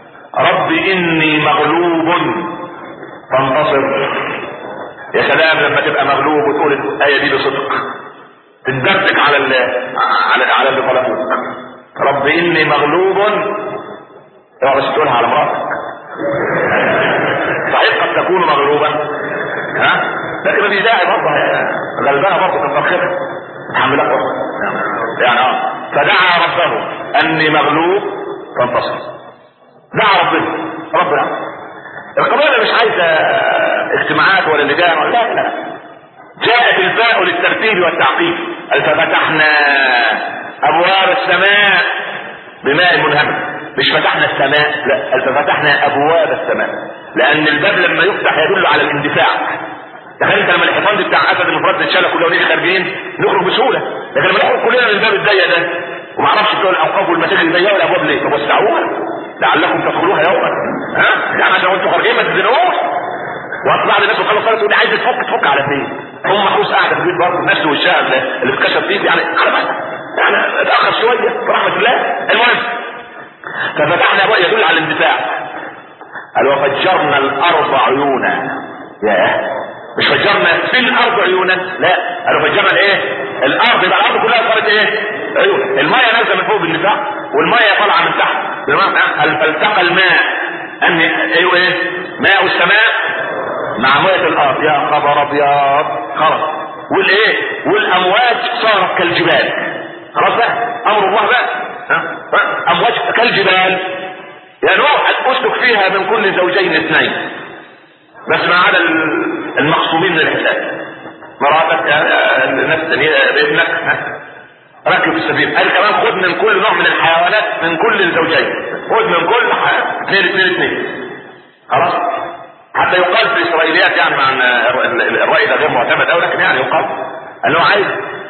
رب اني مغلوب فانتصر يا سلام لما تبقى مغلوب وتقول الايه دي بصدق تندرتك على ال على على اللي ظلموك رب اني مغلوب اوعى بس تقولها على مراتك صحيح قد تكون مغلوبا ها لكن مفيش داعي برضه غلبانه برضه كتر خيرها تحملها برضه يعني اه فدعا ربه اني مغلوب فانتصر دعا ربنا ربنا القضيه مش عايزه اجتماعات ولا لجان ولا لا لا جاءت الفاء للترتيب والتعقيب ففتحنا ابواب السماء بماء منهمر مش فتحنا السماء لا ففتحنا ابواب السماء لان الباب لما يفتح يدل على الاندفاع تخيل انت لما الحيطان دي بتاع اسد المفرد اتشال كلها ونيجي خارجين نخرج بسهوله لكن لما نخرج كلنا من الباب الضيق ده وما اعرفش بتوع الاوقاف والمساجد الضيقه والابواب ليه طب وسعوها لعلكم تدخلوها يوما ها يعني عشان وانتوا خارجين ما تزنقوش واطلع للناس وخلص صلاه تقول عايز تفك تفك على فين هم محروس قاعده في البيت برضه نفسه والشقه اللي اتكشف فيه يعني على بس يعني اتاخر شويه برحمه الله المهم ففتحنا ابواب يدل على الاندفاع قال وفجرنا الارض عيونا ياه مش فجرنا في الارض عيونا لا قالوا فجرنا الايه الارض يبقى الارض كلها صارت ايه عيون المايه نازله من فوق بالنفاق والمايه طالعه من تحت بالمعنى فالتقى الماء ان ايوه ايه ماء السماء مع ماء الارض يا خبر ابيض خلاص والايه والامواج صارت كالجبال خلاص بقى امر الله بقى ها امواج كالجبال يا نوح اسلك فيها من كل زوجين اثنين بس ما عدا المقصومين من الحساب مراتك نفس ابنك ركب السفينة قال كمان خد من كل نوع من الحيوانات من كل الزوجين خد من كل اثنين اثنين اثنين خلاص حتى يقال في الاسرائيليات يعني مع الرأي ده غير معتمد او لكن يعني يقال انه عايز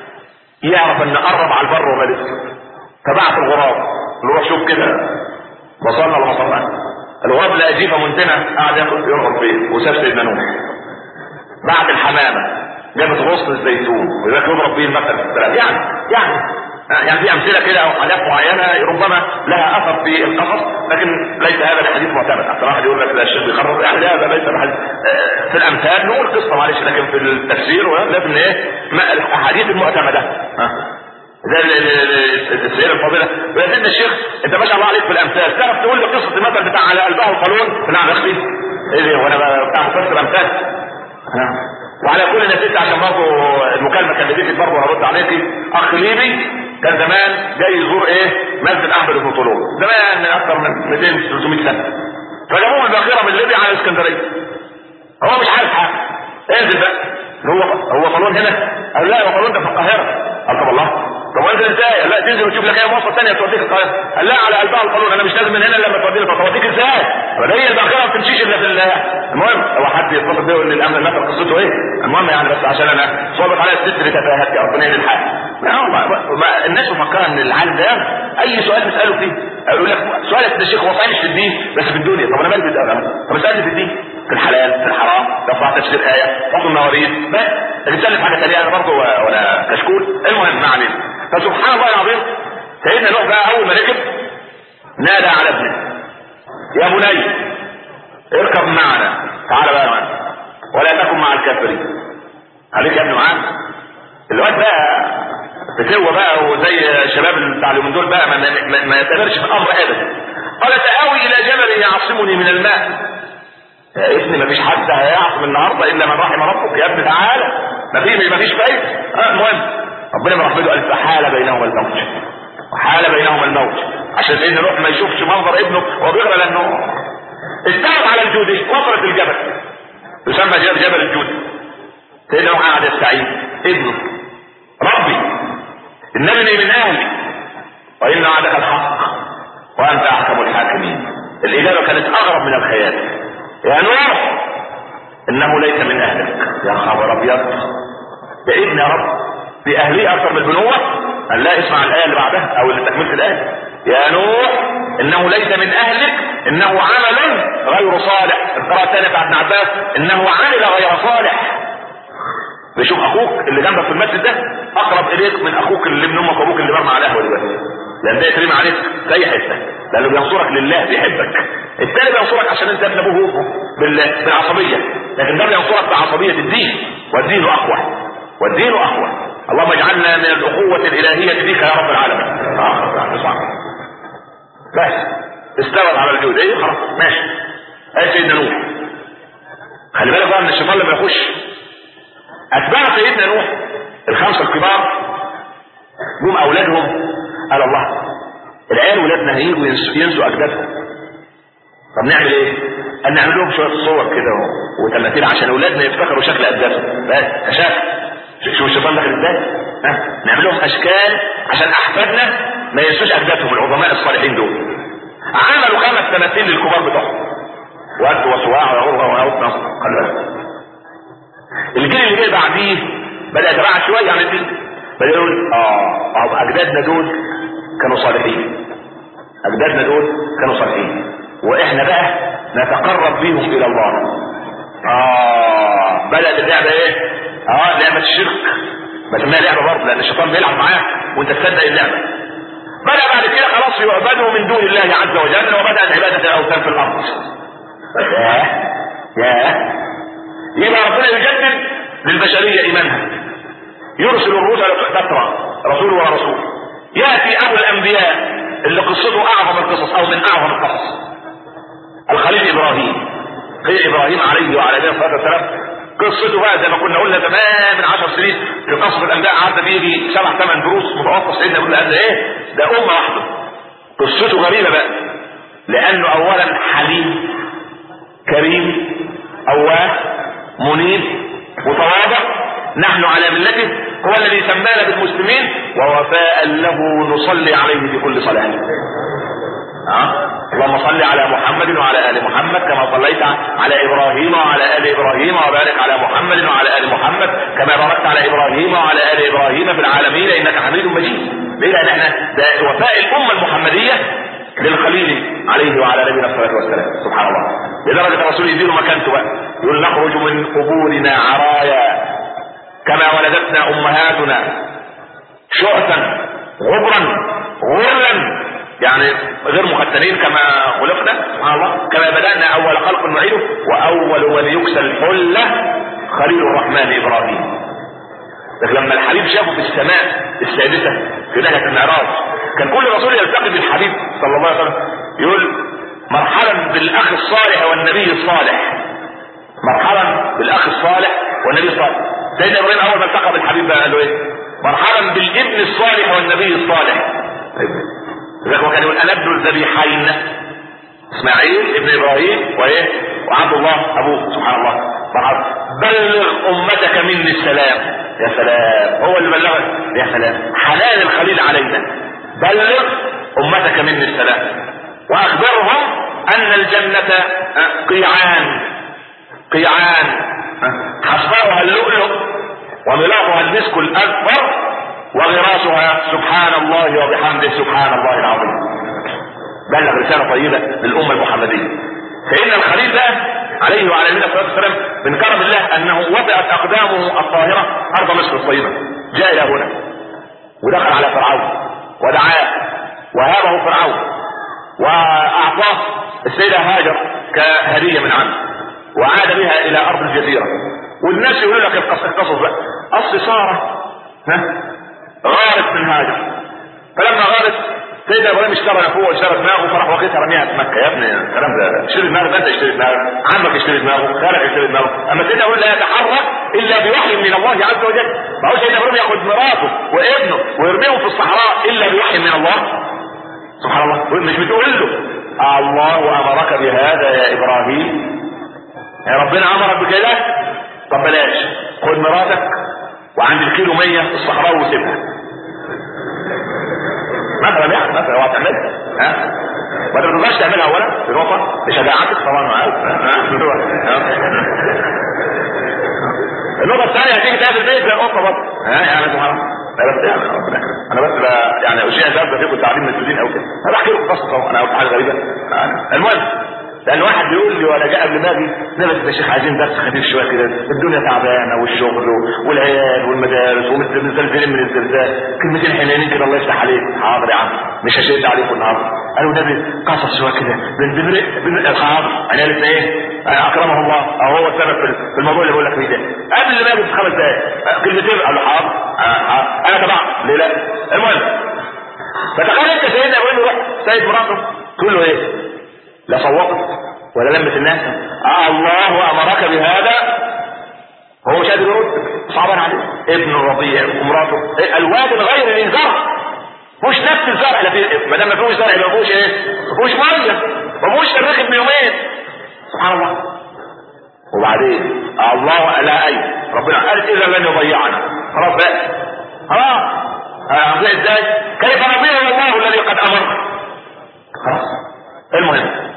يعرف ان قرب على البر وما لسه فبعت الغراب اللي هو شوف كده وصلنا ولا ما وصلنا الغراب لقى جيفه منتنه قاعد ياكل يرغب فيه وساب سيدنا نوح بعت الحمامه جابت غصن الزيتون وذاك يضرب به المثل في الثلاث يعني يعني يعني في امثله كده او حاجات معينه ربما لها اثر في القصص لكن ليس هذا الحديث معتمد احسن واحد يقول لك لا الشيخ بيخرج يعني هذا ليس بحديث في الامثال نقول قصه معلش لكن في التفسير لازم ايه الاحاديث المعتمده زي السيدة الفاضلة ويا سيدنا الشيخ انت ما شاء الله عليك في الامثال تعرف تقول لي قصة المثل بتاع على قلبه القانون نعم يا اخي ايه وانا بتاع مفسر امثال وعلى كل نسيت عشان برضه المكالمه كلمتك برضه هرد عليكي اخ ليبي كان زمان جاي يزور ايه مسجد احمد بن طولون زمان من اكثر من 200 300 سنه فجابوه الباخره من ليبيا على اسكندريه هو مش عارف حاجه انزل بقى هو هو طالون هنا قال لا هو طالون ده في القاهره قال طب الله طب وانزل ازاي؟ لا تنزل وتشوف لك اي مواصله ثانيه توديك القاهره قال لا على قلبها القانون انا مش لازم من هنا لما توديني طب توديك ازاي؟ ولا هي الباخره ما بتمشيش الا في المهم هو حد يتصل بيه ويقول لي الامن النفر قصته ايه؟ المهم يعني بس عشان انا صابت على الستر تفاهات يا ربنا يهدي الحال الناس مفكره ان العالم ده اي سؤال تساله فيه يقول لك سؤالك ده شيخ هو صحيح مش في الدين بس في الدنيا طب انا مالي بالدين طب اسالني في الدين في الحلال في الحرام رفع تفسير ايه حكم المواريث بس تتكلم حاجه ثانيه انا برضه ولا كشكول المهم ما علينا فسبحان الله العظيم سيدنا نوح بقى اول ما ركب نادى على ابنه يا بني اركب معنا تعال بقى معنا ولا تكن مع الكافرين عليك يا ابني معانا الواد بقى فتوة بقى وزي الشباب بتاع اليومين دول بقى ما, ما, ما يعتبرش في الامر ابدا قال تآوي الى جبل يعصمني من الماء يا ابني مفيش حد هيعصم النهارده الا من رحم ربك يا ابني تعالى مفيش مفيش فايده اه المهم ربنا من رحمته قال فحال بينهما الموت وحال بينهما الموت عشان سيدنا نوح ما يشوفش منظر ابنه وهو بيغرى لانه استوت على الجودي وصلت الجبل يسمى جبل الجودي سيدنا نوح قعد يستعين ابنه ربي انني من اهلي وان وعدك الحق وانت احكم الحاكمين الاجابه كانت اغرب من الخيال يا نوح انه ليس من اهلك يا خبر ابيض يا ابن يا رب في اهلي اكثر من البنوة قال لا اسمع الايه اللي بعدها او اللي تكملت الايه يا نوح انه ليس من اهلك انه عمل غير صالح القراءه الثانيه بتاعت ابن عباس انه عمل غير صالح بشوف اخوك اللي جنبك في المسجد ده اقرب اليك من اخوك اللي ابن امك وابوك اللي برمى على القهوه دلوقتي لان ده يترمي عليك زي حته لانه بينصرك لله بيحبك الثاني بينصرك عشان انت ابن ابوه بالعصبيه لكن ده بينصرك بعصبيه الدين والدين اقوى والدين اقوى اللهم اجعلنا من الاخوة الالهية بك يا رب العالمين اه صح بس استوت على الجود ايه خلاص ماشي اي سيدنا نوح خلي بالك بقى ان الشيطان لما يخش اتباع سيدنا نوح الخمسه الكبار جم اولادهم قال الله العيال ولادنا هيجوا ينسوا اجدادهم طب نعمل ايه؟ قال نعمل لهم شويه صور كده وتماثيل عشان اولادنا يفتكروا شكل اجدادهم بس كشكل شوف الشيطان داخل ازاي ها نعمل لهم اشكال عشان احفادنا ما ينسوش اجدادهم العظماء الصالحين دول عملوا خمس تماثيل للكبار بتوعهم وقت وصواع وعروه وعروه خلي بالك الجيل اللي جاي بعديه بدا يتباعد شويه عن الجيل بدا يقول اه اجدادنا دول كانوا صالحين اجدادنا دول كانوا صالحين واحنا بقى نتقرب بيهم الى الله اه بدات اللعبه ايه اه لعبة الشرك بسميها لعبة برضه لان الشيطان بيلعب معاك وانت تصدق اللعبة بدأ بعد كده خلاص يعبدوا من دون الله عز وجل وبدأت عبادة الأوثان في الأرض ياه ياه يبقى ربنا يجدد للبشرية إيمانها يرسل الرسل فترة رسول ورسول يأتي أبو الأنبياء اللي قصته أعظم القصص أو من أعظم القصص الخليل إبراهيم خليل إبراهيم عليه وعلى نبينا الصلاة والسلام قصته بقى زي ما كنا قلنا زمان من 10 سنين في قصة الانبياء عدى بيجي سبع ثمان دروس متوسط سيدنا يقول قد ايه ده امه واحده قصته غريبه بقى لانه اولا حليم كريم اواه منيب متواضع نحن على ملته هو الذي سمانا بالمسلمين ووفاء له نصلي عليه في كل صلاه ها اللهم صل على محمد وعلى ال محمد كما صليت على ابراهيم وعلى ال ابراهيم وبارك على محمد وعلى ال محمد كما باركت على ابراهيم وعلى ال ابراهيم في العالمين انك حميد مجيد ليه لان احنا ده وفاء الامه المحمديه للخليل عليه وعلى نبينا الصلاه والسلام سبحان الله لدرجه الرسول يديله مكانته بقى يقول نخرج من قبورنا عرايا كما ولدتنا امهاتنا شعثا غبرا غرا يعني غير مختنين كما خلقنا سبحان الله كما بدأنا أول خلق نعيده وأول من يكسى الحلة خليل الرحمن إبراهيم لكن لما الحبيب شافه في السماء السادسة في نهاية المعراج كان كل رسول يلتقي بالحبيب صلى الله عليه وسلم يقول مرحبا بالأخ الصالح والنبي الصالح مرحبا بالاخ الصالح والنبي الصالح سيدنا ابراهيم اول ما التقى بالحبيب بقى قال له ايه مرحبا بالابن الصالح والنبي الصالح طيب هو كان يقول انا ابن الذبيحين اسماعيل ابن ابراهيم وايه وعبد الله ابوه سبحان الله مرحبا بلغ امتك مني السلام يا سلام هو اللي بلغك يا سلام حنان الخليل علينا بلغ امتك مني السلام واخبرهم ان الجنة قيعان قيعان حصباؤها اللؤلؤ وملاطها المسك الاكبر وغراسها سبحان الله وبحمده سبحان الله العظيم بلغ رسالة طيبة للأمة المحمدية فإن الخليل ده عليه وعلى نبينا الصلاة والسلام من كرم الله أنه وطئت أقدامه الطاهرة أرض مصر الطيبة جاء إلى هنا ودخل على فرعون ودعاه وهابه فرعون وأعطاه السيدة هاجر كهدية من عنه وعاد بها إلى أرض الجزيرة والناس يقولوا لك القصص بقى أصل سارة ها غارت من هاجر فلما غارت سيدنا ابراهيم اشترى اخوه واشترى دماغه فراح واخدها رميها في مكه يا ابني الكلام ده اشتري دماغك انت اشتري دماغك عمك اشتري دماغه خالك اشتري دماغه اما سيدنا ابراهيم لا يتحرك الا بوحي من الله عز وجل ما هو سيدنا ابراهيم ياخد مراته وابنه ويرميهم في الصحراء الا بوحي من الله سبحان الله مش بتقول له الله امرك بهذا يا ابراهيم يا ربنا امرك بكده طب بلاش خد مراتك وعند الكيلو 100 في الصحراء وسيبها مثلا يعني مثلا اوعى تعملها ها ما تقدرش تعملها اولا في نقطه بشجاعتك طبعا معاك النقطه الثانيه هتيجي تقابل بيت زي القطه برضه ها يعني سبحان الله بس يعني ربنا انا بس يعني اشياء ده فيكم تعليم مسؤولين او كده انا بحكي لكم قصه طبعا انا قلت حاجه غريبه المهم لان واحد بيقول لي وانا جاء قبل ما اجي نبت يا شيخ عايزين درس خفيف شويه كده الدنيا تعبانه والشغل والعيال والمدارس ومزلزلين من الزلزال كلمتين حنينين كده الله يفتح عليك حاضر يا عم مش هشد عليكم النهارده قالوا نبي قصص شويه كده بنبرق بنبرق حاضر انا قلت ايه اكرمه الله او هو السبب في الموضوع اللي بقول لك فيه ده قبل ما اجي بخمس دقائق كلمتين قال له حاضر انا تبعت ليه لا المهم فتخيل انت سيدنا ابراهيم يروح سيد مراته تقول له ايه لا صوتت ولا لمت الناس آه الله امرك بهذا هو مش قادر يرد صعبان عليه ابن الرضيع ومراته إيه الواد الغير ذي زرع مش نفس الزرع ما دام ما فيهوش زرع يبقى ما فيهوش ايه؟ ما فيهوش ميه ما فيهوش تاريخ ابن يومين سبحان الله وبعدين الله لا اي ربنا قال اذا لن يضيعنا خلاص بقى خلاص هنضيع ازاي؟ كيف نضيع الله الذي قد امر خلاص المهم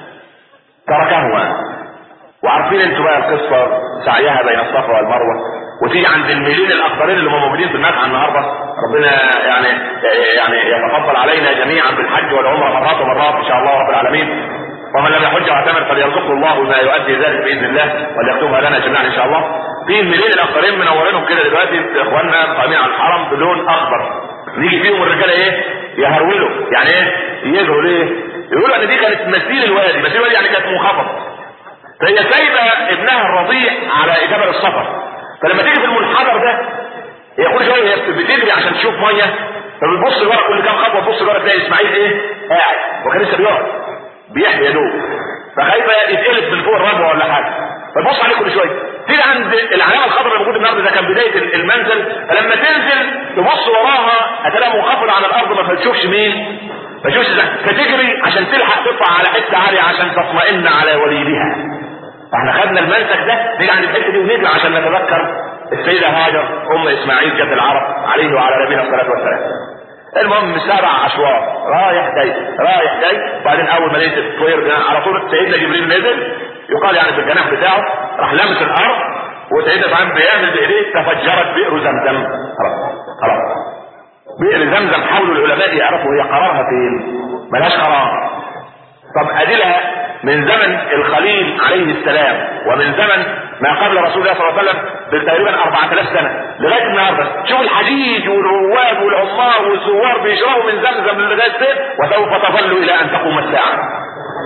تركه وعارفين انتوا بقى القصه سعيها بين الصفا والمروه وتيجي عند المليون الاخضرين اللي هم موجودين في المسعى النهارده ربنا يعني يعني يتفضل علينا جميعا بالحج والعمره مرات ومرات ان شاء الله رب العالمين ومن لم يحج واعتمر فليرزقه الله ما يؤدي ذلك باذن الله وليكتبها لنا جميعا ان شاء الله في المليون الاخضرين منورينهم كده دلوقتي اخواننا قائمين على الحرم بلون اخضر نيجي فيهم الرجاله ايه يهرولوا يعني ايه يجروا ليه يقولوا ان دي كانت مثيل الوادي مثيل الوادي يعني كانت منخفض فهي سايبه ابنها الرضيع على جبل الصفر فلما تيجي في المنحدر ده هي كل شويه هي بتجري عشان تشوف ميه فبتبص لورا كل كام خطوه تبص لورا تلاقي اسماعيل ايه قاعد وكان لسه بيقعد بيحيى يا دوب فخايفه يتقلب من فوق الربوه ولا حاجه فتبص عليه كل شويه تيجي عند العلامه الخضراء اللي موجوده النهارده ده كان بدايه المنزل فلما تنزل تبص وراها هتلاقيها منخفضه عن الارض ما تشوفش مين ما تشوفش فتجري عشان تلحق تطلع على حته عاليه عشان تطمئن على وليدها فاحنا خدنا المنسك ده نيجي عند الحته دي ونجري عشان نتذكر السيده هاجر ام اسماعيل جد العرب عليه وعلى نبينا الصلاه والسلام المهم سبع اشواط رايح جاي رايح جاي وبعدين اول ما لقيت الطير على طول سيدنا جبريل نزل يقال يعني في الجناح بتاعه راح لمس الارض وسيدنا ابراهيم بيعمل بايديه تفجرت بئر زمزم خلاص خلاص بئر زمزم حاولوا العلماء يعرفوا هي قرارها فين ملهاش قرار طب ادلها من زمن الخليل عليه السلام ومن زمن ما قبل رسول الله صلى الله عليه وسلم تقريبا 4000 سنه لغايه النهارده شوف الحجيج والرواد والعمار والزوار بيشربوا من زمزم لغايه فين وسوف تظل الى ان تقوم الساعه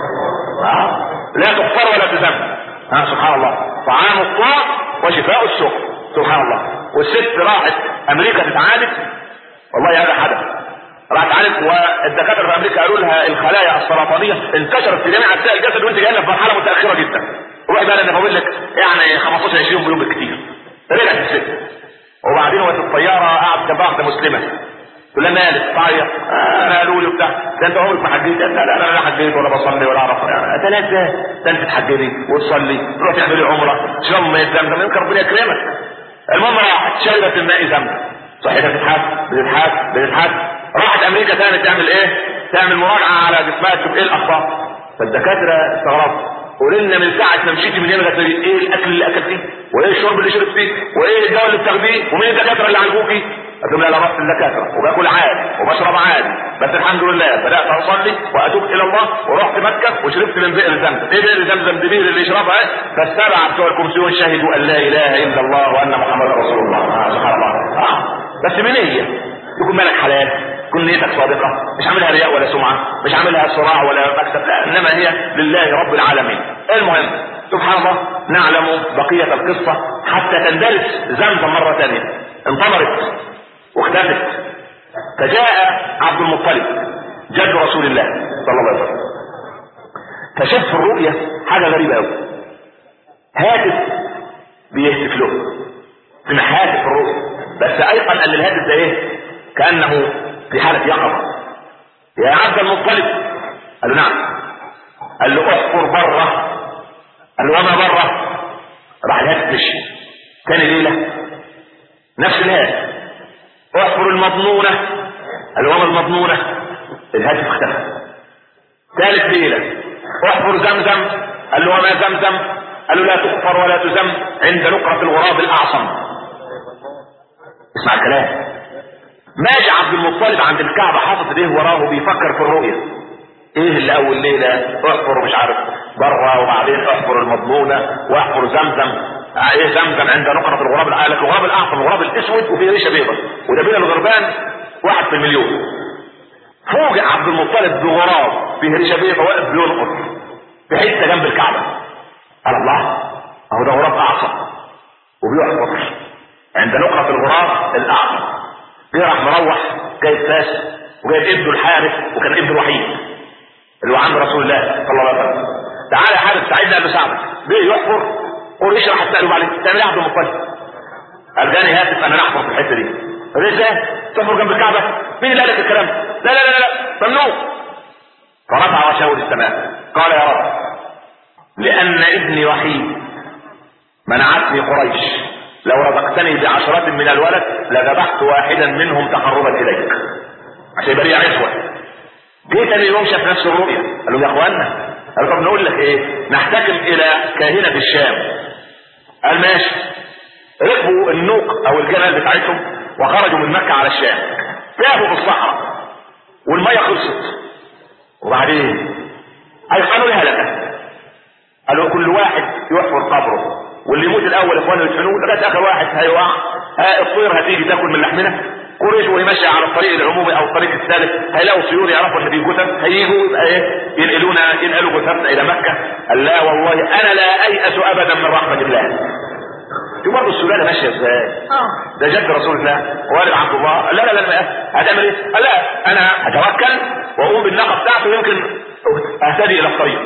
آه. لا تغفر ولا تذم ها سبحان الله طعام الطاع وشفاء السوق سبحان الله والست راحت امريكا تتعالج والله هذا حدث راحت تعالج والدكاتره في امريكا قالوا لها الخلايا السرطانيه انتشرت في جميع اجزاء الجسد وانت جايه في مرحله متاخره جدا روح بقى انا بقول لك يعني 15 20 يوم بالكثير رجعت الست وبعدين وقت الطياره قعد جنبها واحده مسلمه تقول لها مالك تعيط انا قالوا لي وبتاع ده انت عمرك ما حجيت لا لا لا حجيت ولا بصلي ولا اعرف انت لا ازاي ده انت تحجبي وتصلي تروح تعملي عمره تشرب ميه زمزم يمكن ربنا يكرمك المهم راحت شربت الماء زمزم صحيح بتتحاسب بتتحاسب بتتحاسب راحت امريكا تاني تعمل ايه؟ تعمل مراجعه على جسمها تشوف ايه الاخبار فالدكاتره استغربوا قولي لنا من ساعه ما مشيتي من هنا لغايه ايه الاكل اللي اكلتيه؟ وايه الشرب اللي شربتيه؟ وايه الدواء اللي بتاخديه؟ ومين الدكاتره اللي عالجوكي؟ قلت لهم لا لا رحت الدكاتره وباكل عادي وبشرب عادي بس الحمد لله بدات اصلي واتوب الى الله ورحت مكه وشربت من بئر زمزم، ايه بئر زمزم دي بئر اللي يشربها فالسبعه بتوع الكومسيون شهدوا ان لا اله الا الله وان محمد رسول الله آه سبحان الله آه. بس من هي؟ يكون مالك حلال كن نيتك صادقة مش عاملها رياء ولا سمعة مش عاملها صراع ولا مكسب لا انما هي لله رب العالمين المهم سبحان الله نعلم بقية القصة حتى تندرس زمزم مرة ثانية انطمرت واختفت فجاء عبد المطلب جد رسول الله صلى الله عليه وسلم فشاف في الرؤية حاجة غريبة قوي هاتف بيهتف له سمع هاتف في الرؤية بس ايقن ان الهاتف ده ايه كانه في حاله يقظه يا عبد المطلب قال له نعم قال له احفر بره قال له وما بره راح الهاتف مشي تاني ليله نفس الهاتف احفر المضمونه قال له وما المضمونه الهاتف اختفى ثالث ليله احفر زمزم قال له وما زمزم قال له لا تغفر ولا تزم عند نقرة الغراب الأعصم اسمع الكلام ماشي عبد المطلب عند الكعبة حاطط ايديه وراه بيفكر في الرؤية ايه اللي اول ليلة احفر مش عارف بره وبعدين احفر المضمونة واحفر زمزم ايه زمزم عند نقرة الغراب قال لك الغراب الاعظم الغراب الاسود وفيه ريشة بيضاء وده بين الغربان واحد في المليون فوجئ عبد المطلب بغراب فيه ريشة بيضاء واقف بيلقط في حتة جنب الكعبة قال الله اهو ده غراب اعصم وبيحفر عند نقرة الغراب الاعظم راح مروح جايب فاس وجايب ابنه الحارث وكان ابنه الوحيد اللي هو عند رسول الله صلى الله عليه وسلم تعالى يا حارث ساعدنا قال له ساعدك بيه يحفر قريش راح تساله عليه تعمل ايه يا عبد المطلب؟ قال جاني هاتف انا نحفر في الحته دي قال ازاي؟ تحفر جنب الكعبه؟ مين اللي قال لك الكلام؟ لا لا لا لا ممنوع فرفع وشاور السماء قال يا رب لان ابني وحيد منعتني قريش لو رزقتني بعشرة من الولد لذبحت واحدا منهم تقربا اليك عشان يبقى لي عشوة جه تاني يوم شاف نفس الرؤيا قال له يا اخوانا قال طب نقول لك ايه نحتكم الى كاهنة في الشام قال ماشي ركبوا النوق او الجمل بتاعتهم وخرجوا من مكة على الشام تاهوا في الصحراء والمية خلصت وبعدين ايقنوا الهلكة قالوا كل واحد يحفر قبره واللي يموت الاول اخوانه يدفنوه لغايه اخر واحد هيوقع ها الطير هتيجي تاكل من لحمنا قريش وهي ماشيه على الطريق العمومي او الطريق الثالث هيلاقوا طيور يعرفوا ان في جثث هيجوا يبقى ايه ينقلونا ينقلوا جثثنا الى مكه قال لا والله انا لا ايأس ابدا من رحمه الله شوف برضه السلاله ماشيه ازاي ده جد رسول الله والد عبد الله لا لا لا هتعمل ايه؟ قال لا انا هتوكل واقوم بالناقه بتاعته يمكن اهتدي الى الطريق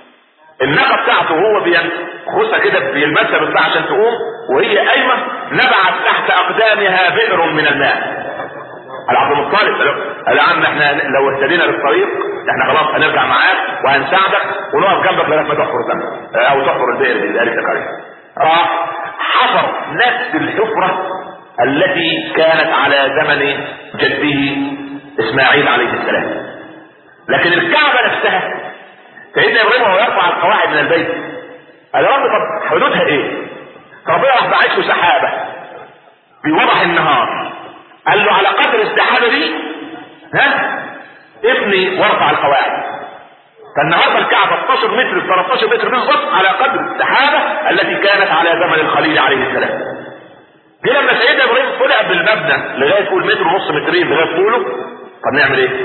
الناقه بتاعته هو بينخسها كده بيلمسها بالساعه عشان تقوم وهي قايمه نبعت تحت اقدامها بئر من الماء قال عبد المطلب قال يا عم احنا لو اهتدينا للطريق احنا خلاص هنرجع معاك وهنساعدك ونقف جنبك لغايه ما تحفر ذنبك او تحفر البئر اللي قالت لك عليها راح حفر نفس الحفره التي كانت على زمن جده اسماعيل عليه السلام لكن الكعبه نفسها سيدنا ابراهيم وهو يرفع القواعد من البيت قال يا رب طب حدودها ايه؟ ربنا راح باعث له سحابه في وضح النهار قال له على قدر السحابه دي ها ابني وارفع القواعد فالنهارده الكعبه 16 متر ب 13 متر بالظبط على قدر السحابه التي كانت على زمن الخليل عليه السلام. جه لما سيدنا ابراهيم طلع بالمبنى لغايه فوق متر ونص مترين لغايه طوله طب نعمل ايه؟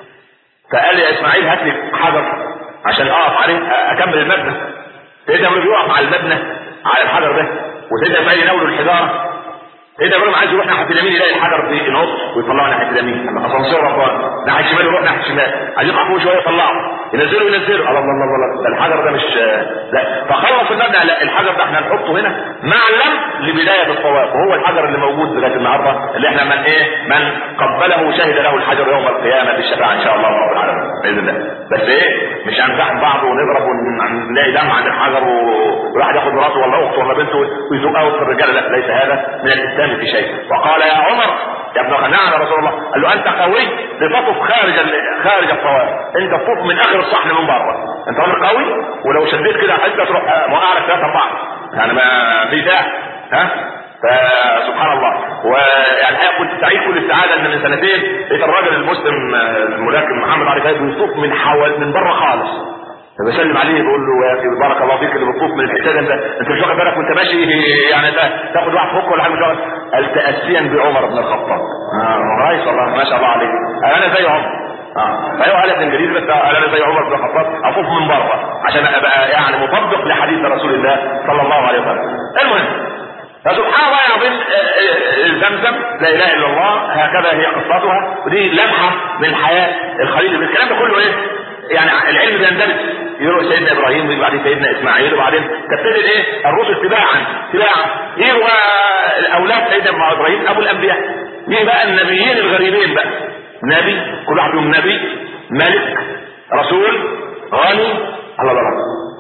فقال يا اسماعيل هات لي حجر عشان اقف عليه اكمل المبنى سيدنا ابراهيم يقف على المبنى على الحجر ده وسيدنا اسماعيل يناوله الحجاره سيدنا ابراهيم عايز يروح ناحيه اليمين يلاقي الحجر في نص ويطلعه ناحيه اليمين اما اسانسير رباني ناحيه الشمال يروح ناحيه الشمال عايز يقع فوق شويه يطلعه ينزله ينزله الله الله الله الله الحجر ده مش لا فخلص المبنى قلنا لا الحجر ده احنا نحطه هنا معلم لبدايه الطواف وهو الحجر اللي موجود لغايه النهارده اللي احنا من ايه من قبله شهد له الحجر يوم القيامه بالشفاعه ان شاء الله رب العالمين باذن الله بس ايه مش هنزاحم بعض ونضرب ونلاقي دم عند الحجر وواحد ياخد مراته ولا اخته ولا بنته ويزقها وسط الرجاله لا ليس هذا من الاسلام في شيء وقال يا عمر يا ابن نعم يا رسول الله قال له انت قوي لتطف خارج خارج الطواف انت تطوف من اخر الصحن من بره انت راجل قوي ولو شديت كده حته تروح موقع لك ثلاثه اربعه يعني ما في ده ها فسبحان الله ويعني الحقيقه كنت سعيد كل السعاده ان من سنتين لقيت الراجل المسلم الملاكم محمد علي فايز بيطوف من حول من بره خالص فبسلم عليه بقول له يا اخي بارك الله فيك اللي بتطوف من الحته انت انت مش واخد بالك وانت ماشي يعني انت تاخد واحد فوق ولا حاجه مش واخد قال تاسيا بعمر بن الخطاب اه كويس والله ما شاء الله عليك انا زي عمر اه فهو قالت انجليزي بس انا زي عمر بن الخطاب اطوف من بره عشان ابقى يعني مطبق لحديث رسول الله صلى الله عليه وسلم المهم فسبحان الله العظيم زمزم لا اله الا الله هكذا هي قصتها ودي لمحه من حياه الخليل الكلام ده كله ايه؟ يعني العلم بيندرج يروح سيدنا ابراهيم وبعدين سيدنا اسماعيل وبعدين تبتدي ايه الرسل تباعا تباعا يروى اولاد سيدنا ابراهيم ابو الانبياء مين بقى النبيين الغريبين بقى نبي كل واحد منهم نبي ملك رسول غني الله الله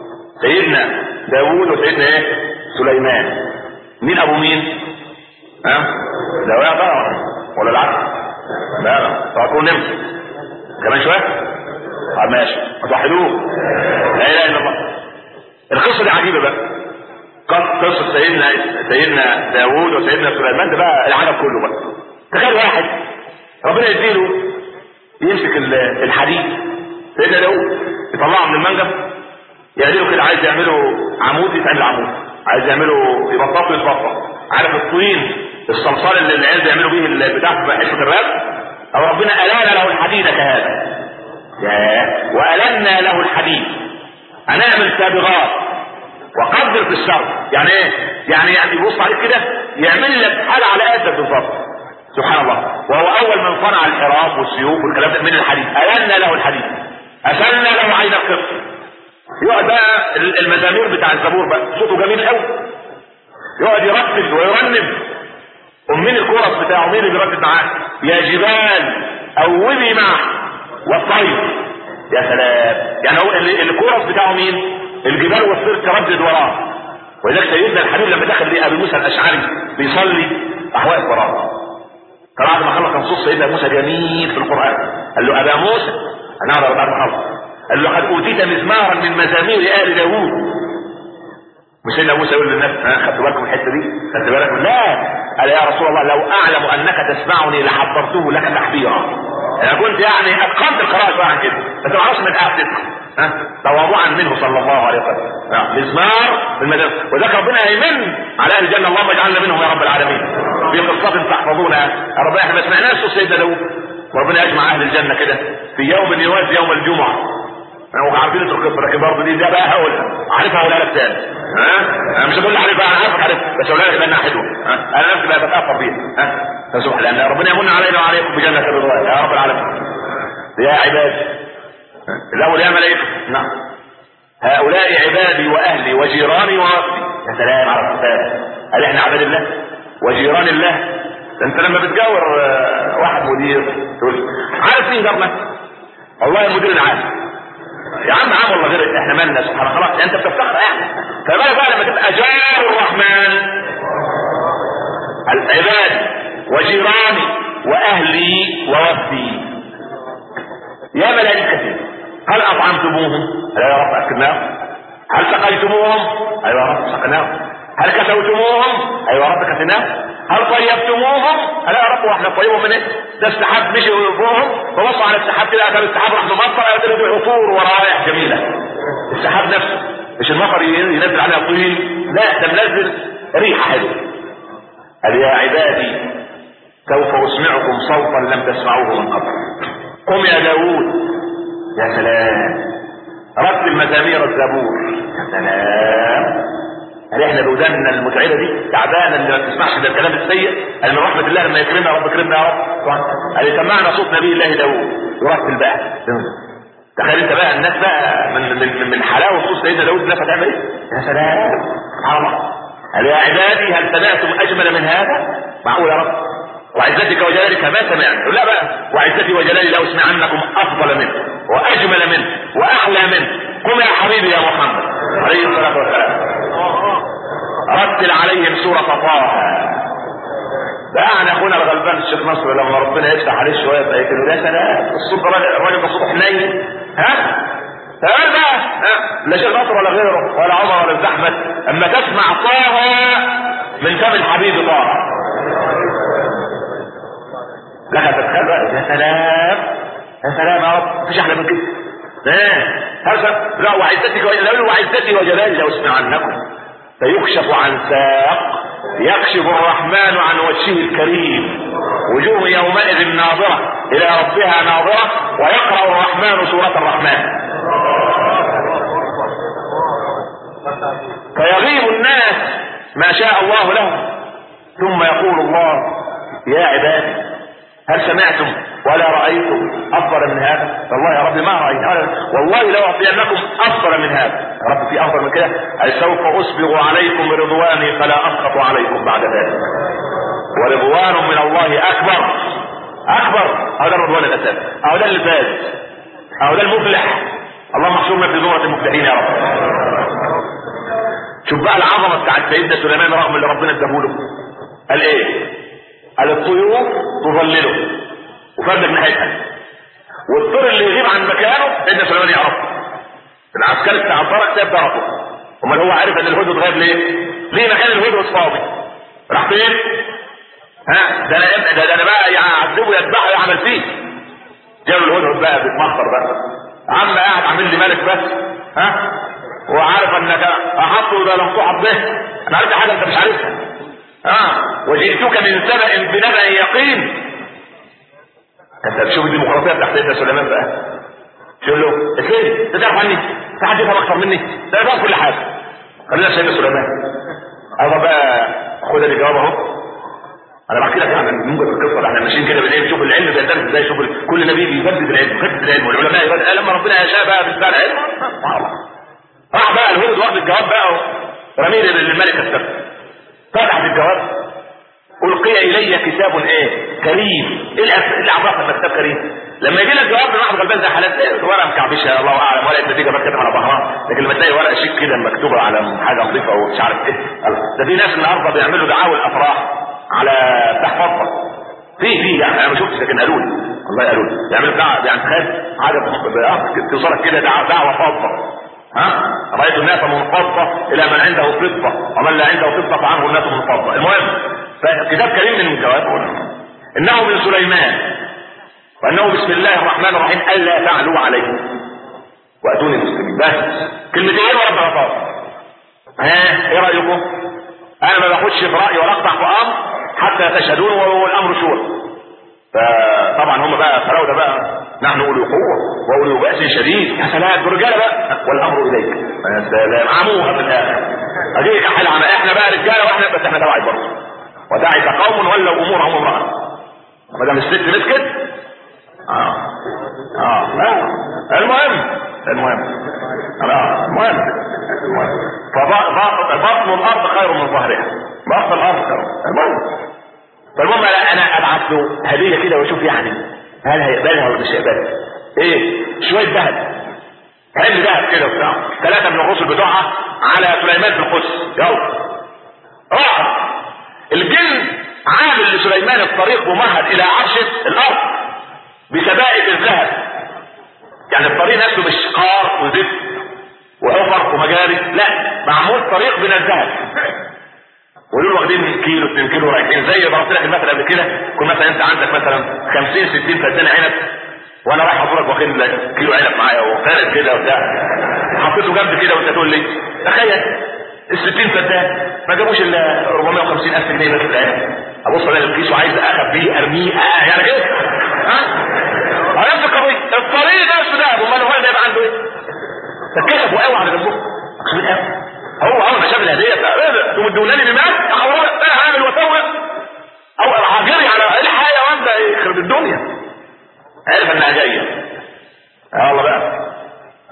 سيدنا داوود وسيدنا ايه سليمان مين ابو مين ها ده بقى ولا العكس لا لا فاكون نمت كمان شويه طب ماشي توحدوه لا اله الا الله القصه دي عجيبه بقى قصه سيدنا سيدنا داوود وسيدنا سليمان ده بقى العالم كله بقى تخيل واحد ربنا يديله يمسك الحديد سيدنا داوود يطلعه من المنجم يعمله كده عايز يعمله عمود يتعمل عمود عايز يعمله يبططه يتبطط عارف الطين الصلصال اللي العيال بيعملوا بيه البتاع في حته الراب او ربنا الان له الحديد كهذا وألنا له الحديد هنعمل سابغات وقدر في الشر يعني ايه يعني يعني يبص عليك كده يعمل لك حاجه على قدك بالظبط سبحان الله وهو اول من صنع الحراب والسيوف والكلام ده من الحديد ألنا له الحديد أسلنا له عين القط يقعد بقى المزامير بتاع الزبور بقى صوته جميل قوي يقعد يرتب ويرنم ومين الكورس بتاعه مين اللي بيرتب معاه يا جبال اوبي معه والطير يا سلام يعني هو الكورس بتاعه مين الجبال والطير تردد وراه ولذلك سيدنا الحبيب لما دخل ليه ابي موسى الاشعري بيصلي احوال وراه فبعد ما خلص نصوص سيدنا موسى جميل في القران قال له ابا موسى انا اعرف بعد ما خلص قال له قد اوتيت مزمارا من مزامير ال داوود مش سيدنا موسى يقول للناس ها خدتوا بالكم الحته دي خدت بالك لا قال يا رسول الله لو اعلم انك تسمعني لحضرته لك تحبيرا انا كنت يعني اتقنت القراءه شويه عن كده بس ما اعرفش من الايه ها تواضعا منه صلى الله عليه وسلم مزمار في المدرسه وذاك ربنا يمن على اهل الجنه اللهم اجعلنا منهم يا رب العالمين في قصه تحفظونها يا رب احنا ما سمعناش صوت سيدنا داوود وربنا يجمع اهل الجنه كده في يوم يوازي يوم الجمعه انا عارفين القصه لكن برضه دي ده بقى هقولها عارفها ولا لك تاني ها انا مش هقول عارفها انا عارفك عارفها بس اقولها لك لانها حلوه ها انا نفسي بقى بتاثر بيها ها فسبحان لان ربنا يمن علينا وعليكم بجنه رضوان يا رب العالمين يا عبادي الاول يا ملائكه نعم هؤلاء عبادي واهلي وجيراني وربي يا سلام على الصفات هل احنا عباد الله وجيران الله انت لما بتجاور واحد مدير تقول عارف مين جارنا والله المدير العام يا عم عام والله غير احنا مالنا سبحان الله خلاص انت بتفتخر يعني فما بقى لما تبقى جار الرحمن العباد وجيراني واهلي ووفدي يا ملائكتي هل اطعمتموهم؟ الا يا رب اكلناهم هل سقيتموهم؟ ايوه يا رب سقناهم هل كسوتموهم؟ ايوه يا رب كسناهم هل طيبتموهم؟ الا يا رب واحنا طيبهم من ايه؟ ده السحاب مشي فوقهم فبصوا على السحاب كده اخذ السحاب راح ممطر قالوا له عطور ورائح جميله السحاب نفسه مش المطر ينزل عليها طين لا ده منزل ريحه حلوه قال يا عبادي سوف اسمعكم صوتا لم تسمعوه من قبل قم يا داوود يا سلام رتل مزامير الزبور يا سلام هل احنا بوداننا المتعبه دي تعبانه اللي ما بتسمعش ده الكلام السيء قال من رحمه الله لما يكرمنا يا رب اكرمنا يا رب قال سمعنا صوت نبي الله داوود يرتل بقى تخيل انت بقى الناس بقى من من من حلاوه صوت سيدنا داوود الناس هتعمل ايه؟ يا سلام سبحان الله قال يا عبادي هل سمعتم اجمل من هذا؟ معقول يا رب وعزتك وجلالك ما سمعت لا بقى وعزتي وجلالي لو سمعنكم افضل منه واجمل منه واحلى منه قم يا حبيبي يا محمد عليه الصلاه والسلام رتل عليهم سوره طه ده يعني اخونا الغلبان الشيخ نصر لما ربنا يفتح عليه شويه بقى يقول يا سلام الصوت الراجل ده صوته حنين ها تمام بقى ها لا شيخ نصر ولا غيره ولا عمر ولا احمد اما تسمع طه من فم الحبيب طه لك تتخيل بقى يا سلام يا سلام يا رب مفيش احلى من كده هذا لا وعزتك لو وعزتي وجلالي لو اسمع عنكم فيكشف عن ساق يكشف الرحمن عن وجهه الكريم وجوه يومئذ ناظرة إلى ربها ناظرة ويقرأ الرحمن سورة الرحمن فيغيب الناس ما شاء الله لهم ثم يقول الله يا عبادي هل سمعتم ولا رأيتم أفضل من هذا والله يا رب ما رأيت والله لو أعطينكم أفضل من هذا يا رب في أفضل من كده أي سوف أسبغ عليكم رضواني فلا أسقط عليكم بعد ذلك ورضوان من الله أكبر أكبر أو ده الرضوان الأساسي أو ده اللي فاز أو ده المفلح اللهم احشرنا في زمرة المفلحين يا رب شوف بقى العظمة بتاعت سيدنا سليمان رغم اللي ربنا اداهوله قال ايه قال الطيور تظلله وفرد ناحيتها والطير اللي يغيب عن مكانه سيدنا سليمان يعرفه العسكري بتاع الطرق ساب ضربه امال هو عارف ان الهدهد غاب ليه؟ ليه مكان الهدهد فاضي؟ راح فين؟ ها ده انا ده, ده انا بقى يعذبه يذبحه يعمل فيه جابوا الهدهد بقى بيتمخر بقى عم قاعد عامل لي ملك بس ها وعارف انك احطه ده لم تحط به انا عرفت حاجه انت مش عارفها اه وجئتك من سبأ بنبأ يقين انت تشوف الديمقراطيه بتاعت سيدنا سليمان بقى تقول له ازاي انت تعرف عني في حد يفهم اكتر مني ده يفهم كل حاجه خلينا سيدنا سليمان اما بقى خد الجواب اهو انا بحكي لك عن موجب القصه اللي احنا ماشيين كده بالايه شوف العلم بيندرس ازاي شوف كل نبي بيجدد العلم يجدد العلم والعلماء يجدد لما ربنا يشاء بقى بيتبع العلم راح بقى الهند واخد الجواب بقى ورميه للملك السبت فتح الجواب القي الي كتاب ايه كريم ايه اللي عرفك انك كتاب كريم لما يجي لك جواب من واحد غلبان زي حالات ايه ورقه مكعبشه الله اعلم ورقه نتيجه مكتوبه على ظهرها لكن لما تلاقي ورقه شيك كده مكتوبه على حاجه نظيفه ومش عارف ايه ده في ناس النهارده بيعملوا دعاوى الافراح على تحفظها في في يعني انا ما شفتش لكن قالوا لي والله قالوا لي بيعملوا دعوه يعني تخيل حاجه توصلك كده دعوه فاضه ها رايت الناس منفضه الى من عنده فضه ومن لا عنده فضه فعنه الناس منفضه المهم فكتاب كريم من الجواب انه من سليمان وانه بسم الله الرحمن الرحيم الا تعلوا عليه واتوني مسلمين بس كلمتين ورب غفار ها ايه رايكم انا ما باخدش في رايي ولا اقطع في امر حتى تشهدون والامر شورى فطبعا هم بقى فراوده بقى نحن اولي قوه واولي باس شديد يا سلام رجاله بقى والامر اليك يا سلام عموها في الاخر اديك حل عم احنا بقى رجاله واحنا بس احنا دواعي برضه ودعك قوم ولوا امورهم امراه ما دام الست مسكت اه اه لا المهم المهم اه المهم المهم فبطن الارض خير من ظهرها بطن الارض خير المهم فالمهم انا ابعت له هديه كده واشوف يعني هل هيقبلها ولا مش هيقبلها ايه شويه ذهب حل ذهب كده وبتاع ثلاثه من الرسل بتوعها على سليمان في القدس يلا روح الجن عامل لسليمان الطريق ممهد الى عرش الارض بسبائك الذهب يعني الطريق نفسه مش قار وزفت وحفر ومجاري لا معمول طريق من الذهب ودول واخدين كيلو 2 كيلو رايحين زي ضربت لك المثل قبل كده يكون مثلا انت عندك مثلا 50 60 فدان عنب وانا رايح ازورك واخد لك كيلو عنب معايا وفارد كده وبتاع حطيته جنب كده وانت تقول لي تخيل ال 60 فدان ما جابوش الا 450 الف جنيه بس العنب ابص الاقي الكيس وعايز اخبيه ارميه آه يعني كده ها نفس القضيه الطريق نفسه ده امال هو ده يبقى عنده ايه؟ تكشفوا قوي على جنبهم خبيث قوي هو اول ما شاف الهديه بتاع تمدونني بمال احول انا هعمل واسوي او هجري على الحيوان ده يخرب الدنيا عرف انها جايه يلا بقى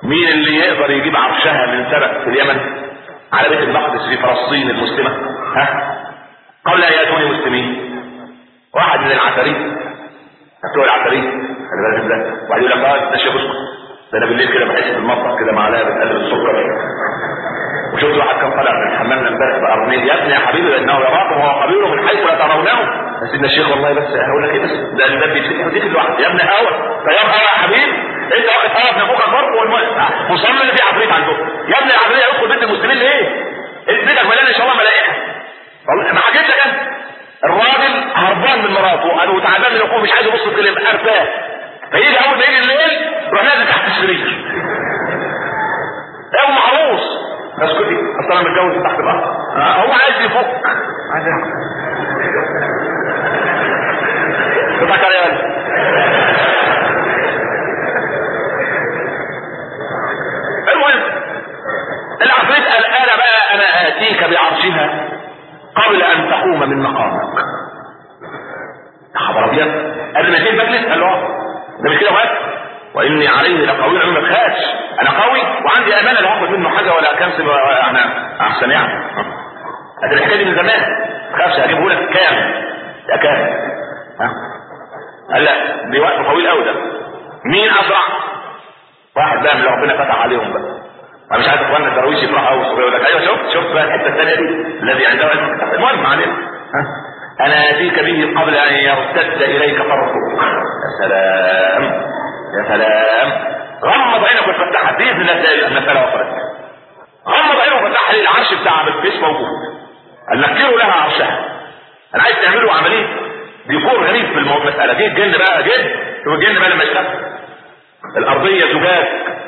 مين اللي يقدر يجيب عرشها من سبأ في اليمن على بيت المقدس في فلسطين المسلمة ها قبل ان ياتوني مسلمين واحد من العفاريت بتوع العفاريت خلي بالك ده وبعدين يقول لك اه ده شيخ اسكت ده انا بالليل كده بحس في المطبخ كده معلقه بتقلب السكر وشفت واحد كان طالع من الحمام امبارح بقرنين يا ابني يا حبيبي لانه يراكم وهو قبيله من حيث لا ترونه يا سيدنا الشيخ والله بس هقول لك ايه بس ده الباب بيتفتح وديك الواحد يا ابني هوا فيا هوا يا حبيبي انت واخد هوا في ابوك برضه والمؤمن مصمم اللي في عفريت عندكم يا ابني العفريت يدخل بيت المسلمين ليه؟ انت بيتك مليان ان شاء الله ملائكه والله ما حكيت لك انت الراجل هربان من مراته انا تعبان من الحكومه مش عايز يبص في كلمه ارتاح فيجي اول ما يجي الليل يروح نازل تحت السرير يا ام عروس اسكتي اصل انا متجوز تحت الارض آه، هو عايز يفك عايز يفك تضحك على يا المهم العفريت قال انا بقى انا اتيك بعرشها قبل ان تقوم من مقامك يا خبر ابيض قبل ما يجي المجلس قال له اه ده مش كده بس واني عليه لقوي انا ما تخافش انا قوي وعندي امانه لا هاخد منه حاجه ولا اكنسل انا احسن يعني هذه الحكايه دي من زمان ما تخافش هجيبه لك كام يا كام ها قال لا دي وقت طويل قوي ده مين اسرع واحد بقى من اللي ربنا فتح عليهم بقى انا مش عايز اخواننا الدراويش يفرحوا قوي يقول لك ايوه شفت شفت بقى الحته الثانيه دي الذي عنده علم المهم علينا ها انا اتيك به قبل ان يرتد اليك طرفك يا سلام يا سلام غمض عينك وتفتحها باذن الله تلاقي المساله وصلت غمض عينك وفتحها ليه العرش بتاع بالفيس موجود قال نكروا لها عرشها انا عايز تعملوا عمليه ديكور غريب في المساله جه الجن بقى جه شوف الجن بقى لما يشتغل الارضيه زجاج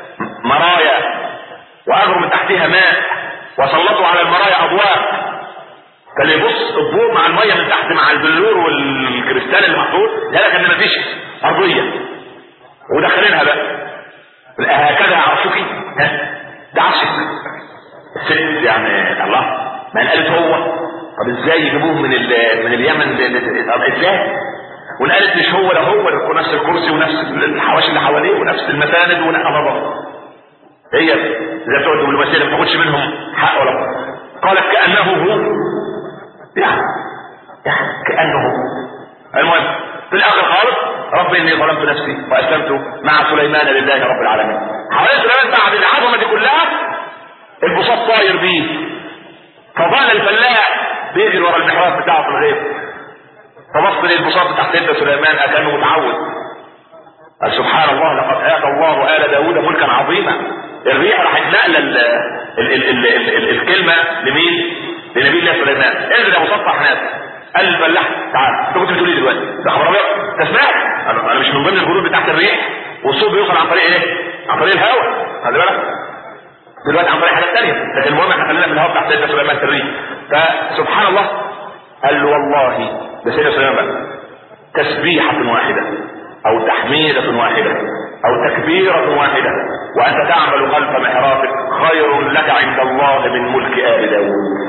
مرايا واجروا من تحتها ماء وسلطوا على المرايا اضواء كان يبص الضوء مع الميه من تحت مع البلور والكريستال اللي محطوط لك ان مفيش ارضيه ودخلينها بقى هكذا عرشك ها ده عرشك الست يعني الله ما قالت هو طب ازاي يجيبوه من من اليمن طب ازاي وقالت مش هو ده هو نفس الكرسي ونفس الحواشي اللي حواليه ونفس المساند ونفس الله هي زي بتوع الدبلوماسيه ما بتاخدش منهم حق ولا قالت كانه هو يعني يعني كانه هو المهم في الاخر خالص رب اني ظلمت نفسي واسلمت مع سليمان لله رب العالمين حوالين سليمان بعد العظمه دي كلها البساط طاير بيه فظل الفلاح بيجري ورا المحراب بتاعه في الغيب فبص للبساط تحت يد سليمان كانه متعود قال سبحان الله لقد اتى الله ال داود ملكا عظيما الريح راحت نقله ال ال ال ال ال ال الكلمه لمين؟ لنبي الله سليمان انزل يا مسطح ناس قال الفلاح تعال انت كنت بتقول ايه دلوقتي؟ ده خبر ابيض انت سمعت؟ انا أنا مش من ضمن الجنود بتاعت الريح والصوت بيوصل عن طريق ايه؟ عن طريق الهواء خلي بالك دلوقتي عن طريق حاجات ثانيه لكن المهم احنا خلينا في الهواء بتاع سيدنا سليمان في الريح فسبحان الله قال له والله ده سيدنا سليمان بقى تسبيحه واحده او تحميدة واحدة او تكبيرة واحدة وانت تعمل خلف محرابك خير لك عند الله من ملك ال داود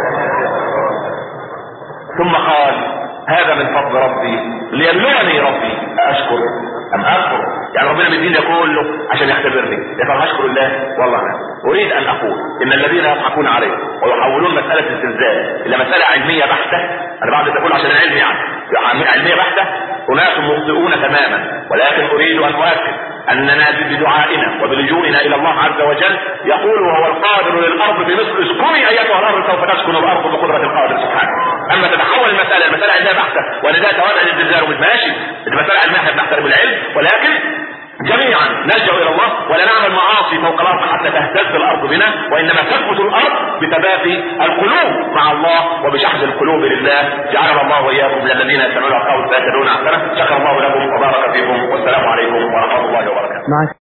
ثم قال هذا من فضل ربي ليبلوني ربي اشكر ام اكفر يعني ربنا مديني كله عشان يختبرني يا ترى هشكر الله والله أنا. اريد ان اقول ان الذين يضحكون عليه ويحولون مساله الزلزال الى مساله علميه بحته انا بعد تقول عشان العلم يعني علميه بحته اناس مخطئون تماما ولكن اريد ان اؤكد اننا بدعائنا وبلجوئنا الى الله عز وجل يقول وهو القادر للارض بمثل اسكني ايتها الارض سوف تسكن الارض بقدره القادر سبحانه اما تتحول المساله المساله علميه بحته وان ده توابع للزلزال ومش ماشي المساله علميه احنا بنحترم العلم ولكن جميعا نلجا الى الله ولا نعمل معاصي فوق الارض حتى تهتز الارض بنا وانما تثبت الارض بتبافي القلوب مع الله وبشحذ القلوب لله جعلنا الله واياكم من الذين يستمعون القول فيتبعون احسنه شكر الله لكم وبارك فيكم والسلام عليكم ورحمه الله وبركاته